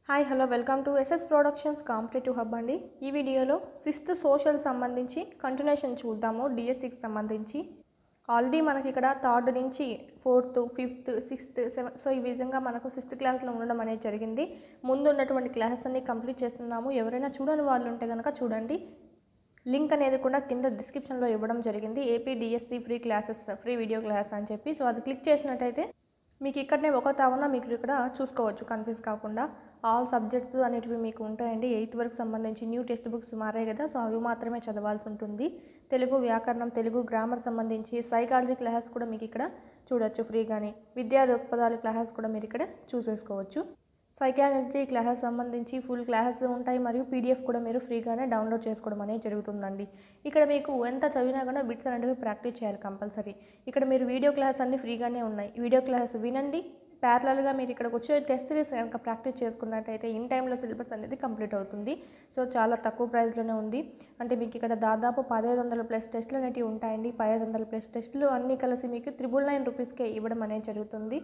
hi hello welcome to SS productions competitive hub అండి ఈ వీడియోలో సిక్స్త్ సోషల్ సంబంధించి కంటిన్యూషన్ చూద్దాము డిఎస్సికి సంబంధించి ఆల్రెడీ మనకి ఇక్కడ థర్డ్ నుంచి fourth fifth sixth seventh so ఈ విధంగా మనకు సిక్స్త్ క్లాస్లో ఉండడం అనేది జరిగింది ముందు ఉన్నటువంటి క్లాసెస్ అన్ని కంప్లీట్ చేస్తున్నాము ఎవరైనా చూడని వాళ్ళు ఉంటే కనుక చూడండి లింక్ అనేది కూడా కింద డిస్క్రిప్షన్లో ఇవ్వడం జరిగింది AP DSC free classes free video class అని చెప్పి సో అది క్లిక్ చేసినట్టయితే మీకు ఇక్కడనే ఒక తావన మీకు ఇక్కడ చూసుకోవచ్చు కన్ఫ్యూజ్ కాకుండా ఆల్ సబ్జెక్ట్స్ అనేటివి మీకు ఉంటాయండి ఎయిత్ వరకు సంబంధించి న్యూ టెక్స్ట్ బుక్స్ మారాయి కదా సో అవి మాత్రమే చదవాల్సి ఉంటుంది తెలుగు వ్యాకరణం తెలుగు గ్రామర్ సంబంధించి సైకాలజీ క్లాసెస్ కూడా మీకు ఇక్కడ చూడొచ్చు ఫ్రీగానే విద్యా దృక్పథాల క్లాసెస్ కూడా మీరు ఇక్కడ చూసేసుకోవచ్చు సైకాలజీ క్లాసెస్ సంబంధించి ఫుల్ క్లాసెస్ ఉంటాయి మరియు పీడిఎఫ్ కూడా మీరు ఫ్రీగానే డౌన్లోడ్ చేసుకోవడం అనేది జరుగుతుందండి ఇక్కడ మీకు ఎంత చదివినా కూడా బిట్స్ అనేవి ప్రాక్టీస్ చేయాలి కంపల్సరీ ఇక్కడ మీరు వీడియో క్లాస్ అన్ని ఫ్రీగానే ఉన్నాయి వీడియో క్లాసెస్ వినండి ప్యారలల్గా మీరు ఇక్కడికి వచ్చి టెస్ట్ సిరీస్ కనుక ప్రాక్టీస్ చేసుకున్నట్టయితే ఇన్ టైంలో సిలబస్ అనేది కంప్లీట్ అవుతుంది సో చాలా తక్కువ ప్రైస్లోనే ఉంది అంటే మీకు ఇక్కడ దాదాపు పదహైదు వందల ప్లస్ టెస్టులు అనేవి ఉంటాయండి పదహైదు వందల ప్లస్ టెస్టులు అన్నీ కలిసి మీకు త్రిబుల్ నైన్ రూపీస్కే ఇవ్వడం అనేది జరుగుతుంది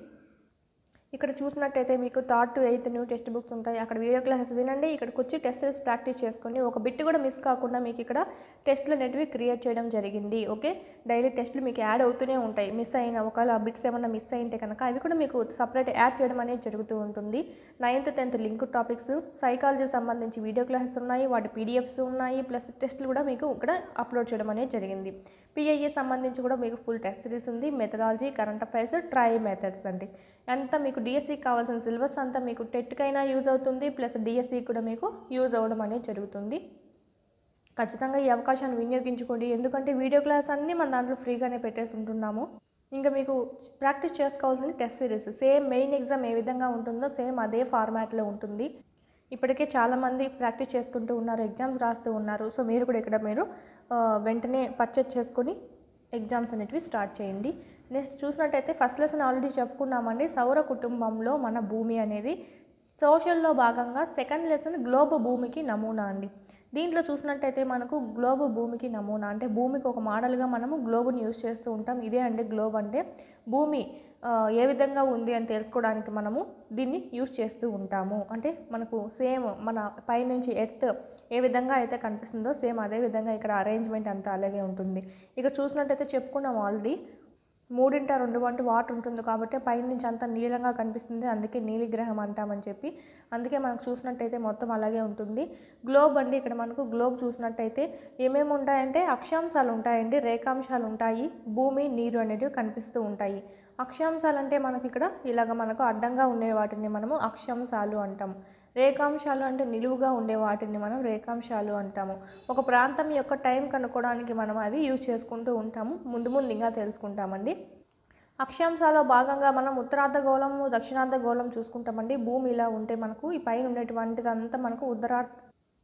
ఇక్కడ చూసినట్టయితే మీకు third to eighth new text books ఉంటాయి అక్కడ వీడియో క్లాసెస్ వినండి ఇక్కడికి వచ్చి టెస్ట్ ప్రాక్టీస్ చేసుకోండి ఒక బిట్ కూడా మిస్ కాకుండా మీకు ఇక్కడ టెస్ట్లు అనేటివి క్రియేట్ చేయడం జరిగింది ఓకే డైలీ టెస్ట్లు మీకు యాడ్ అవుతూనే ఉంటాయి మిస్ అయిన ఒకవేళ ఆ బిట్స్ ఏమన్నా మిస్ అయింటే కనుక అవి కూడా మీకు సపరేట్ యాడ్ చేయడం అనేది జరుగుతూ ఉంటుంది ninth tenth link topics psychology సంబంధించి వీడియో క్లాసెస్ ఉన్నాయి వాటి పీడిఎఫ్స్ ఉన్నాయి ప్లస్ టెస్ట్లు కూడా మీకు ఇక్కడ అప్లోడ్ చేయడం అనేది జరిగింది పిఐఏ సంబంధించి కూడా మీకు ఫుల్ టెస్ట్ సిరీస్ ఉంది methodology current affairs try methods అండి అంతా మీకు డిఎస్సికి కావాల్సిన సిలబస్ అంతా మీకు టెట్కైనా యూజ్ అవుతుంది ప్లస్ డిఎస్సి కూడా మీకు యూజ్ అవ్వడం అనేది జరుగుతుంది ఖచ్చితంగా ఈ అవకాశాన్ని వినియోగించుకోండి ఎందుకంటే వీడియో క్లాస్ అన్నీ మన దాంట్లో ఫ్రీగానే పెట్టేసి ఉంటున్నాము ఇంకా మీకు ప్రాక్టీస్ చేసుకోవాల్సింది test series same main exam ఏ విధంగా ఉంటుందో సేమ్ అదే ఫార్మాట్లో ఉంటుంది ఇప్పటికే చాలామంది ప్రాక్టీస్ చేసుకుంటూ ఉన్నారు ఎగ్జామ్స్ రాస్తూ ఉన్నారు సో మీరు కూడా ఇక్కడ మీరు ఆ, వెంటనే పర్చేజ్ చేసుకొని ఎగ్జామ్స్ అనేటివి స్టార్ట్ చేయండి నెక్స్ట్ చూసినట్టయితే ఫస్ట్ లెసన్ ఆల్రెడీ చెప్పుకున్నామండి సౌర కుటుంబంలో మన భూమి అనేది సోషల్లో భాగంగా సెకండ్ లెసన్ గ్లోబ్ భూమికి నమూనా అండి దీంట్లో చూసినట్టయితే మనకు గ్లోబ్ భూమికి నమూనా అంటే భూమికి ఒక మోడల్గా మనము గ్లోబ్ని యూజ్ చేస్తూ ఉంటాం ఇదే అండి గ్లోబ్ అంటే భూమి ఆ, ఏ విధంగా ఉంది అని తెలుసుకోవడానికి మనము దీన్ని యూజ్ చేస్తూ ఉంటాము అంటే మనకు సేమ్ మన పైనుంచి ఎర్త్ ఏ విధంగా అయితే కనిపిస్తుందో సేమ్ అదే విధంగా ఇక్కడ అరేంజ్మెంట్ అంతా అలాగే ఉంటుంది ఇక చూసినట్టయితే చెప్పుకున్నాం ఆల్రెడీ మూడింట రెండు వంటి వాటర్ ఉంటుంది కాబట్టి పైనుంచి అంతా నీలంగా కనిపిస్తుంది అందుకే నీలిగ్రహం అంటామని చెప్పి అందుకే మనకు చూసినట్టయితే మొత్తం అలాగే ఉంటుంది గ్లోబ్ అండి ఇక్కడ మనకు గ్లోబ్ చూసినట్టయితే ఏమేమి ఉంటాయంటే అక్షాంశాలు ఉంటాయండి రేఖాంశాలు ఉంటాయి భూమి నీరు అనేటివి కనిపిస్తూ ఉంటాయి అక్షాంశాలు అంటే మనకి ఇక్కడ ఇలాగ మనకు అడ్డంగా ఉండే వాటిని మనము అక్షాంశాలు అంటాము రేఖాంశాలు అంటే నిలువుగా ఉండే వాటిని మనం రేఖాంశాలు అంటాము ఒక ప్రాంతం యొక్క టైం కనుక్కోవడానికి మనం అవి యూజ్ చేసుకుంటూ ఉంటాము ముందు ముందు ఇంకా తెలుసుకుంటామండి అక్షాంశాల్లో భాగంగా మనం ఉత్తరార్ధగోళం దక్షిణార్ధగోళం చూసుకుంటామండి భూమి ఇలా ఉంటే మనకు ఈ పైన ఉండేటువంటిదంతా మనకు ఉత్తరార్ధ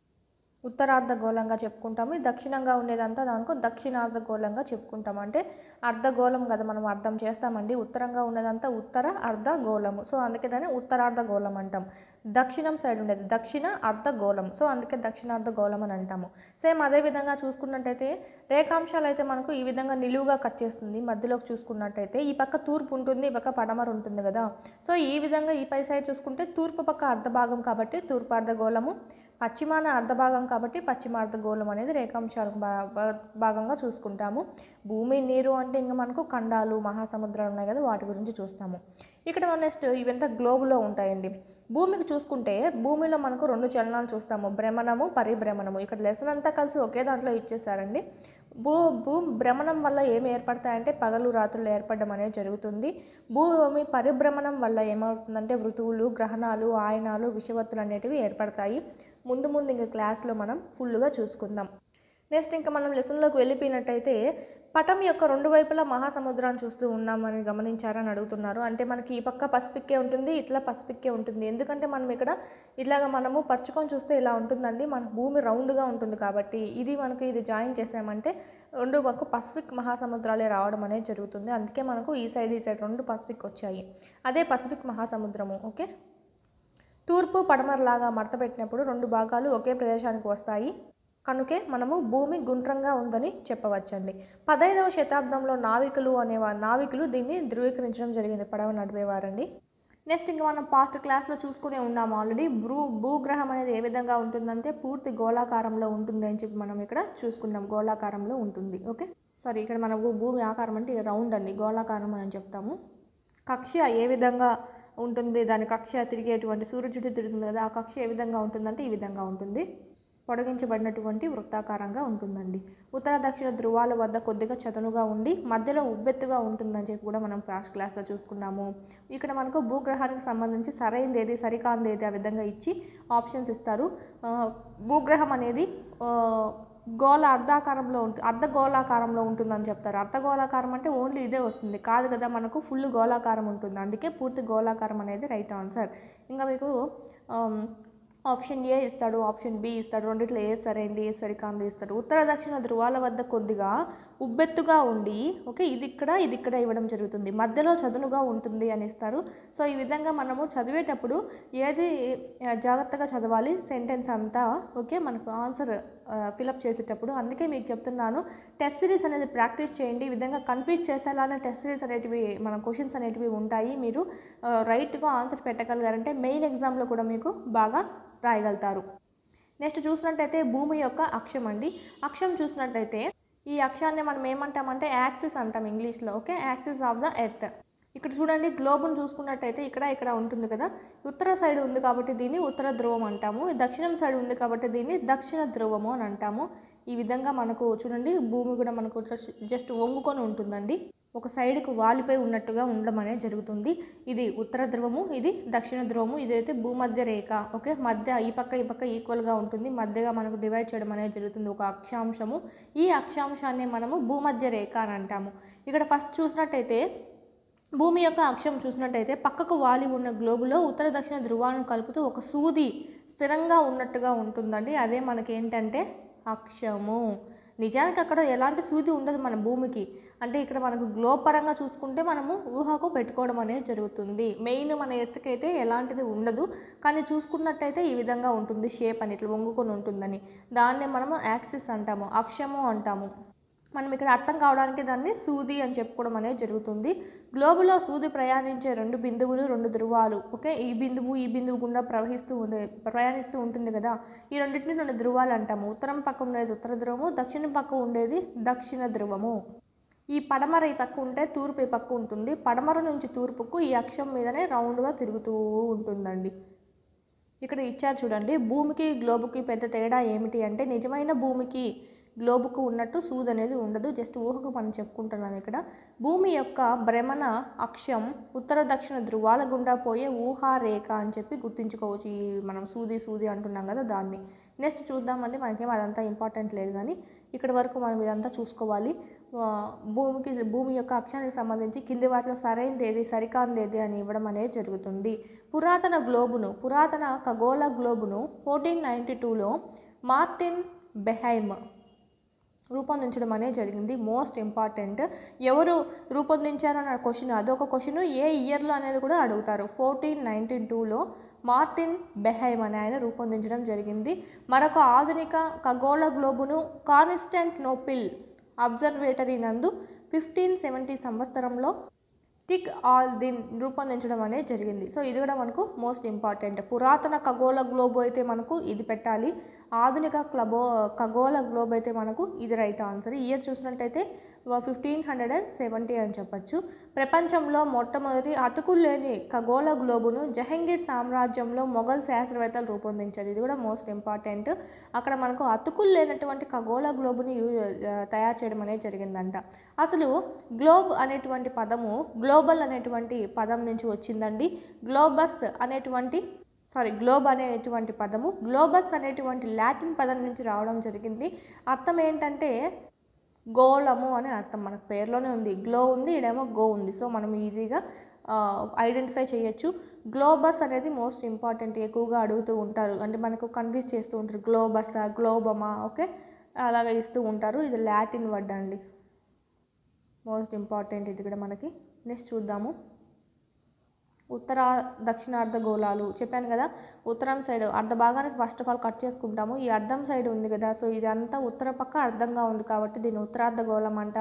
ఉత్తరార్ధగోళంగా చెప్పుకుంటాము ఇది దక్షిణంగా ఉండేదంతా దానికి దక్షిణార్ధగోళంగా చెప్పుకుంటాం అంటే అర్ధగోళం కదా మనం అర్థం చేస్తామండి ఉత్తరంగా ఉండేదంతా ఉత్తర అర్ధగోళము సో అందుకే దాన్ని ఉత్తరార్ధగోళం అంటాం దక్షిణం సైడ్ ఉండేది దక్షిణ అర్ధగోళం సో అందుకే దక్షిణార్ధగోళం అని అంటాము సేమ్ అదే విధంగా చూసుకున్నట్టయితే రేఖాంశాలు అయితే మనకు ఈ విధంగా నిలువుగా కట్ చేస్తుంది మధ్యలోకి చూసుకున్నట్టయితే ఈ పక్క తూర్పు ఉంటుంది ఈ పక్క పడమర ఉంటుంది కదా సో ఈ విధంగా ఈ పై సైడ్ చూసుకుంటే తూర్పు పక్క అర్ధభాగం కాబట్టి తూర్పు అర్ధగోళము పశ్చిమాన అర్ధభాగం కాబట్టి పశ్చిమార్ధగోళం అనేది రేఖాంశాలకు భా- భా- భాగంగా చూసుకుంటాము భూమి నీరు అంటే ఇంకా మనకు ఖండాలు మహాసముద్రాలు ఉన్నాయి కదా వాటి గురించి చూస్తాము ఇక్కడ మనం నెక్స్ట్ ఇవంతా గ్లోబులో ఉంటాయండి భూమికి చూసుకుంటే భూమిలో మనకు రెండు చలనాలు చూస్తాము భ్రమణము పరిభ్రమణము ఇక్కడ లెసన్ అంతా కలిసి ఒకే దాంట్లో ఇచ్చేసారండి భూ భూ భ్రమణం వల్ల ఏమి ఏర్పడతాయంటే పగలు రాత్రులు ఏర్పడడం అనేది జరుగుతుంది భూమి పరిభ్రమణం వల్ల ఏమవుతుందంటే ఋతువులు గ్రహణాలు ఆయనాలు విషవత్తులు అనేటివి ఏర్పడతాయి ముందు ముందు ఇంకా క్లాస్లో మనం ఫుల్గా చూసుకుందాం నెక్స్ట్ ఇంకా మనం లెసన్లోకి వెళ్ళిపోయినట్టయితే పటం యొక్క రెండు వైపులా మహాసముద్రాన్ని చూస్తూ ఉన్నామని గమనించారని అడుగుతున్నారు అంటే మనకి ఈ పక్క పసిఫిక్కే ఉంటుంది ఇట్లా పసిఫిక్కే ఉంటుంది ఎందుకంటే మనం ఇక్కడ ఇట్లాగ మనము పరుచుకొని చూస్తే ఇలా ఉంటుందండి మన భూమి రౌండ్గా ఉంటుంది కాబట్టి ఇది మనకు ఇది జాయిన్ చేసామంటే రెండు మనకు పసిఫిక్ మహాసముద్రాలే రావడం అనేది జరుగుతుంది అందుకే మనకు ఈ సైడ్ ఈ సైడ్ రెండు పసిఫిక్ వచ్చాయి అదే పసిఫిక్ మహాసముద్రము ఓకే తూర్పు పడమరలాగా మడత పెట్టినప్పుడు రెండు భాగాలు ఒకే ప్రదేశానికి వస్తాయి కనుకే మనము భూమి గుండ్రంగా ఉందని చెప్పవచ్చండి పదహైదవ శతాబ్దంలో నావికులు అనేవా నావికులు దీన్ని ధృవీకరించడం జరిగింది పడవ నడిపేవారండి నెక్స్ట్ ఇంకా మనం పాస్ట్ క్లాస్లో చూసుకునే ఉన్నాము ఆల్రెడీ భూ భూగ్రహం అనేది ఏ విధంగా ఉంటుందంటే పూర్తి గోళాకారంలో ఉంటుంది అని చెప్పి మనం ఇక్కడ చూసుకున్నాం గోళాకారంలో ఉంటుంది ఓకే సారీ ఇక్కడ మనకు భూమి ఆకారం అంటే రౌండ్ అండి గోళాకారం అని చెప్తాము కక్ష ఏ విధంగా ఉంటుంది దాని కక్ష తిరిగేటువంటి సూర్యుడి చుట్టూ తిరుగుతుంది కదా ఆ కక్ష ఏ విధంగా ఉంటుందంటే ఈ విధంగా ఉంటుంది పొడిగించబడినటువంటి వృత్తాకారంగా ఉంటుందండి ఉత్తర దక్షిణ ధృవాల వద్ద కొద్దిగా చదునుగా ఉండి మధ్యలో ఉబ్బెత్తుగా ఉంటుందని చెప్పి కూడా మనం ఫాస్ట్ క్లాస్లో చూసుకున్నాము ఇక్కడ మనకు భూగ్రహానికి సంబంధించి సరైనది ఏది సరికాంది ఏది ఆ విధంగా ఇచ్చి ఆప్షన్స్ ఇస్తారు ఆ, భూగ్రహం అనేది ఆ, గోళ అర్ధాకారంలో ఉంటుంది అర్ధ గోళాకారంలో ఉంటుందని చెప్తారు అర్ధ గోళాకారం అంటే ఓన్లీ ఇదే వస్తుంది కాదు కదా మనకు ఫుల్ గోళాకారం ఉంటుంది అందుకే పూర్తి గోళాకారం అనేది రైట్ ఆన్సర్ ఇంకా మీకు ఆమ్, ఆప్షన్ ఏ ఇస్తాడు ఆప్షన్ బి ఇస్తాడు రెండిట్లో ఏ సరైంది ఏ సరికాంది ఇస్తాడు ఉత్తర దక్షిణ ధృవాల వద్ద కొద్దిగా ఉబ్బెత్తుగా ఉండి ఓకే ఇది ఇక్కడ ఇది ఇక్కడ ఇవ్వడం జరుగుతుంది మధ్యలో చదునుగా ఉంటుంది అని ఇస్తారు సో ఈ విధంగా మనము చదివేటప్పుడు ఏది ఆ, జాగ్రత్తగా చదవాలి సెంటెన్స్ అంతా ఓకే మనకు ఆన్సర్ ఫిలప్ చేసేటప్పుడు అందుకే మీకు చెప్తున్నాను టెస్ట్ సిరీస్ అనేది ప్రాక్టీస్ చేయండి ఈ విధంగా కన్ఫ్యూజ్ చేసేలానే టెస్ట్ సిరీస్ అనేటివి మన క్వశ్చన్స్ అనేటివి ఉంటాయి మీరు రైట్గా ఆన్సర్ పెట్టగలిగారంటే మెయిన్ ఎగ్జామ్లో కూడా మీకు బాగా రాయగలుగుతారు నెక్స్ట్ చూసినట్టయితే భూమి యొక్క అక్షం అండి అక్షం చూసినట్టయితే ఈ అక్షాన్ని మనం ఏమంటామంటే యాక్సిస్ అంటాం ఇంగ్లీష్లో okay axis of the earth ఇక్కడ చూడండి గ్లోబ్ను చూసుకున్నట్టయితే ఇక్కడ ఇక్కడ ఉంటుంది కదా ఉత్తర సైడ్ ఉంది కాబట్టి దీన్ని ఉత్తర ధ్రువం అంటాము దక్షిణం సైడ్ ఉంది కాబట్టి దీన్ని దక్షిణ ధ్రువము అని అంటాము ఈ విధంగా మనకు చూడండి భూమి కూడా మనకు జస్ట్ వంగుకొని ఉంటుందండి ఒక సైడ్కు వాలిపోయి ఉన్నట్టుగా ఉండడం అనేది జరుగుతుంది ఇది ఉత్తర ధ్రువము ఇది దక్షిణ ధ్రువము ఇదైతే భూమధ్య రేఖ ఓకే మధ్య ఈ పక్క ఈ పక్క ఈక్వల్గా ఉంటుంది మధ్యగా మనకు డివైడ్ చేయడం అనేది జరుగుతుంది ఒక అక్షాంశము ఈ అక్షాంశాన్ని మనము భూమధ్య రేఖ అని అంటాము ఇక్కడ ఫస్ట్ చూసినట్టయితే భూమి యొక్క అక్షం చూసినట్టయితే పక్కకు వాలి ఉన్న గ్లోబులో ఉత్తర దక్షిణ ధృవాలను కలుపుతూ ఒక సూది స్థిరంగా ఉన్నట్టుగా ఉంటుందండి అదే మనకి ఏంటంటే అక్షము నిజానికి అక్కడ ఎలాంటి సూది ఉండదు మన భూమికి అంటే ఇక్కడ మనకు గ్లోబ్ పరంగా చూసుకుంటే మనము ఊహకు పెట్టుకోవడం అనేది జరుగుతుంది మెయిన్ మన ఎత్తుకైతే ఎలాంటిది ఉండదు కానీ చూసుకున్నట్టయితే ఈ విధంగా ఉంటుంది షేప్ అని ఇట్లా వంగుకొని ఉంటుందని దాన్నే మనము యాక్సిస్ అంటాము అక్షము అంటాము మనం ఇక్కడ అర్థం కావడానికి దాన్ని సూది అని చెప్పుకోవడం అనేది జరుగుతుంది గ్లోబులో సూది ప్రయాణించే రెండు బిందువులు రెండు ధృవాలు ఓకే ఈ బిందువు ఈ బిందువు గుండా ప్రవహిస్తూ ఉంది ప్రయాణిస్తూ ఉంటుంది కదా ఈ రెండింటిని రెండు ధృవాలు అంటాము ఉత్తరం పక్క ఉండేది ఉత్తర ధ్రువము దక్షిణం పక్క ఉండేది దక్షిణ ధ్రువము ఈ పడమర ఈ పక్క ఉంటే తూర్పు ఈ పక్క ఉంటుంది పడమర నుంచి తూర్పుకు ఈ అక్షం మీదనే రౌండ్గా తిరుగుతూ ఉంటుందండి ఇక్కడ ఇచ్చారు చూడండి భూమికి గ్లోబుకి పెద్ద తేడా ఏమిటి అంటే నిజమైన భూమికి గ్లోబుకు ఉన్నట్టు సూద్ అనేది ఉండదు జస్ట్ ఊహకు మనం చెప్పుకుంటున్నాం ఇక్కడ భూమి యొక్క భ్రమణ అక్షం ఉత్తర దక్షిణ ధృవాల గుండా పోయే ఊహారేఖ అని చెప్పి గుర్తుంచుకోవచ్చు ఈ మనం సూది సూది అంటున్నాం కదా దాన్ని నెక్స్ట్ చూద్దామండి మనకేం అదంతా ఇంపార్టెంట్ లేదు కానీ ఇక్కడ వరకు మనం ఇదంతా చూసుకోవాలి ఆ, భూమికి భూమి యొక్క అక్షానికి సంబంధించి కింది వాటిలో సరైనది ఏది సరికాంది ఏది అని ఇవ్వడం అనేది జరుగుతుంది పురాతన గ్లోబును పురాతన ఖగోళ గ్లోబును ఫోర్టీన్ నైంటీ టూలో మార్టిన్ బెహైమ్ రూపొందించడం అనేది జరిగింది మోస్ట్ ఇంపార్టెంట్ ఎవరు రూపొందించారు అన్న క్వశ్చన్ అదొక క్వశ్చన్ ఏ ఇయర్లో అనేది కూడా అడుగుతారు ఫోర్టీన్ నైన్టీన్ టూలో మార్టిన్ బెహైమ్ అనే ఆయన రూపొందించడం జరిగింది మరొక ఆధునిక ఖగోళ గ్లోబును కాన్స్టెంట్ నోపిల్ అబ్జర్వేటరీ నందు ఫిఫ్టీన్ సెవెంటీ సంవత్సరంలో టిక్ ఆల్ దిన్ రూపొందించడం అనేది జరిగింది సో ఇది కూడా మనకు మోస్ట్ ఇంపార్టెంట్ పురాతన ఖగోళ గ్లోబ్ అయితే మనకు ఇది పెట్టాలి ఆధునిక క్లబో ఖగోళ గ్లోబ్ అయితే మనకు ఇది రైట్ ఆన్సర్ ఇయర్ చూసినట్టయితే ఫిఫ్టీన్ హండ్రెడ్ అండ్ సెవెంటీ అని చెప్పొచ్చు ప్రపంచంలో మొట్టమొదటి అతుకులు లేని ఖగోళ గ్లోబును జహంగీర్ సామ్రాజ్యంలో మొఘల్ శాస్త్రవేత్తలు రూపొందించారు ఇది కూడా మోస్ట్ ఇంపార్టెంట్ అక్కడ మనకు అతుకులు లేనటువంటి ఖగోళ గ్లోబుని యూ ఆ, తయారు చేయడం అనేది జరిగిందంట అసలు గ్లోబ్ అనేటువంటి పదము గ్లోబల్ అనేటువంటి పదం నుంచి వచ్చిందండి గ్లోబస్ అనేటువంటి సారీ గ్లోబ్ అనేటువంటి పదము గ్లోబస్ అనేటువంటి లాటిన్ పదం నుంచి రావడం జరిగింది అర్థం ఏంటంటే గోళము అని అర్థం మనకు పేరులోనే ఉంది గ్లో ఉంది ఇడేమో గో ఉంది సో మనం ఈజీగా ఐడెంటిఫై చేయొచ్చు గ్లోబస్ అనేది మోస్ట్ ఇంపార్టెంట్ ఎక్కువగా అడుగుతూ ఉంటారు అంటే మనకు కన్ఫ్యూజ్ చేస్తూ ఉంటారు గ్లోబసా గ్లోబమా ఓకే అలాగ ఇస్తూ ఉంటారు ఇది లాటిన్ వర్డ్ అండి మోస్ట్ ఇంపార్టెంట్ ఇది కూడా మనకి నెక్స్ట్ చూద్దాము ఉత్తర దక్షిణ అర్ధగోళాలు చెప్పాను కదా ఉత్తరం సైడ్ అర్ధ భాగానికి ఫస్ట్ ఆఫ్ ఆల్ కట్ చేసుకుంటాము ఈ అర్ధం సైడ్ ఉంది కదా సో ఇదంతా ఉత్తర పక్క అర్ధంగా ఉంది కాబట్టి దీన్ని ఉత్తరార్ధగోళం అంటాము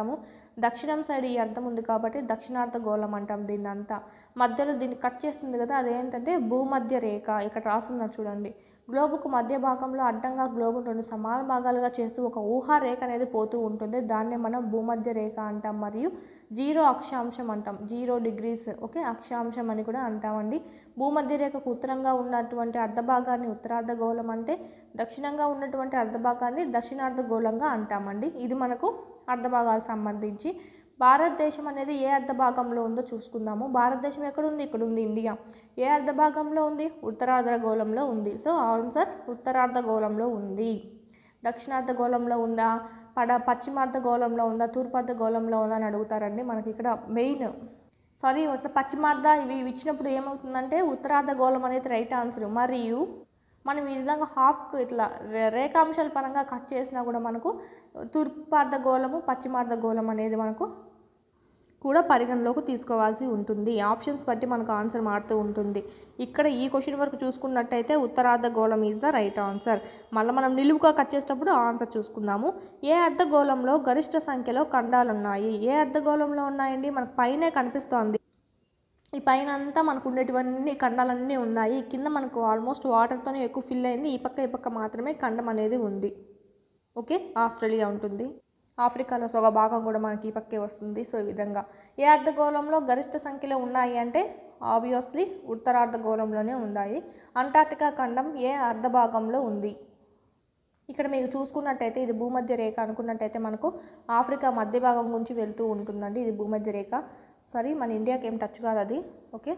దక్షిణం సైడ్ ఈ అర్థం ఉంది కాబట్టి దక్షిణార్థ గోళం అంటాం దీన్ని అంతా మధ్యలో దీన్ని కట్ చేస్తుంది కదా అదేంటంటే భూమధ్య రేఖ ఇక్కడ రాస్తున్నారు చూడండి గ్లోబుకు మధ్య భాగంలో అడ్డంగా గ్లోబు రెండు సమాన భాగాలుగా చేస్తూ ఒక ఊహా రేఖ అనేది పోతూ ఉంటుంది దాన్నే మనం భూమధ్య రేఖ అంటాం మరియు జీరో అక్షాంశం అంటాం జీరో డిగ్రీస్ ఓకే అక్షాంశం అని కూడా అంటామండి భూమధ్య రేఖకు ఉత్తరంగా ఉన్నటువంటి అర్ధభాగాన్ని ఉత్తరార్ధ గోళం అంటే దక్షిణంగా ఉన్నటువంటి అర్ధభాగాన్ని దక్షిణార్ధ గోళంగా అంటామండి ఇది మనకు అర్ధభాగాలకు సంబంధించి భారతదేశం అనేది ఏ అర్ధ భాగంలో ఉందో చూసుకుందాము భారతదేశం ఎక్కడ ఉంది ఇక్కడ ఉంది ఇండియా ఏ అర్ధ భాగంలో ఉంది ఉత్తరార్ధ గోళంలో ఉంది సో ఆన్సర్ ఉత్తరార్ధ గోళంలో ఉంది దక్షిణార్ధ గోళంలో ఉందా పడ పశ్చిమార్ధ గోళంలో ఉందా తూర్పార్ధ గోళంలో ఉందా అని అడుగుతారండి మనకి ఇక్కడ మెయిన్ సారీ ఇట్లా పశ్చిమార్ధ ఇవి ఇవి ఇచ్చినప్పుడు ఏమవుతుందంటే ఉత్తరార్ధ గోళం అనేది రైట్ ఆన్సర్ మరియు మనం ఈ విధంగా హాఫ్కు ఇట్లా రే- రేఖాంశాల పరంగా కట్ చేసినా కూడా మనకు తూర్పార్ధ గోళము పశ్చిమార్ధ గోళం అనేది మనకు కూడా పరిగణలోకి తీసుకోవాల్సి ఉంటుంది ఆప్షన్స్ బట్టి మనకు ఆన్సర్ మారుతూ ఉంటుంది ఇక్కడ ఈ క్వశ్చన్ వరకు చూసుకున్నట్టయితే ఉత్తరార్ధ గోళం ఈజ్ ద రైట్ ఆన్సర్ మళ్ళీ మనం నిలువుగా కట్ చేసేటప్పుడు ఆన్సర్ చూసుకుందాము ఏ అర్ధగోళంలో గరిష్ట సంఖ్యలో ఖండాలు ఉన్నాయి ఏ అర్ధగోళంలో ఉన్నాయండి మనకు పైనే కనిపిస్తోంది ఈ పైన అంతా మనకు ఉండేటివన్నీ ఖండాలన్నీ ఉన్నాయి కింద మనకు ఆల్మోస్ట్ వాటర్తోనే ఎక్కువ ఫిల్ అయింది ఈ పక్క ఈ పక్క మాత్రమే ఖండం అనేది ఉంది ఓకే ఆస్ట్రేలియా ఉంటుంది ఆఫ్రికాలో సొగ భాగం కూడా మనకి ఈ పక్కే వస్తుంది సో ఈ విధంగా ఏ అర్ధగోళంలో గరిష్ట సంఖ్యలో ఉన్నాయి అంటే ఆబ్వియస్లీ ఉత్తరార్ధగోళంలోనే ఉన్నాయి అంటార్టికా ఖండం ఏ అర్ధ భాగంలో ఉంది ఇక్కడ మీకు చూసుకున్నట్టయితే ఇది భూమధ్య రేఖ అనుకున్నట్టయితే మనకు ఆఫ్రికా మధ్య భాగం గురించి వెళ్తూ ఉంటుందండి ఇది భూమధ్య రేఖ సారీ మన ఇండియాకి ఏం టచ్ కాదు అది ఓకే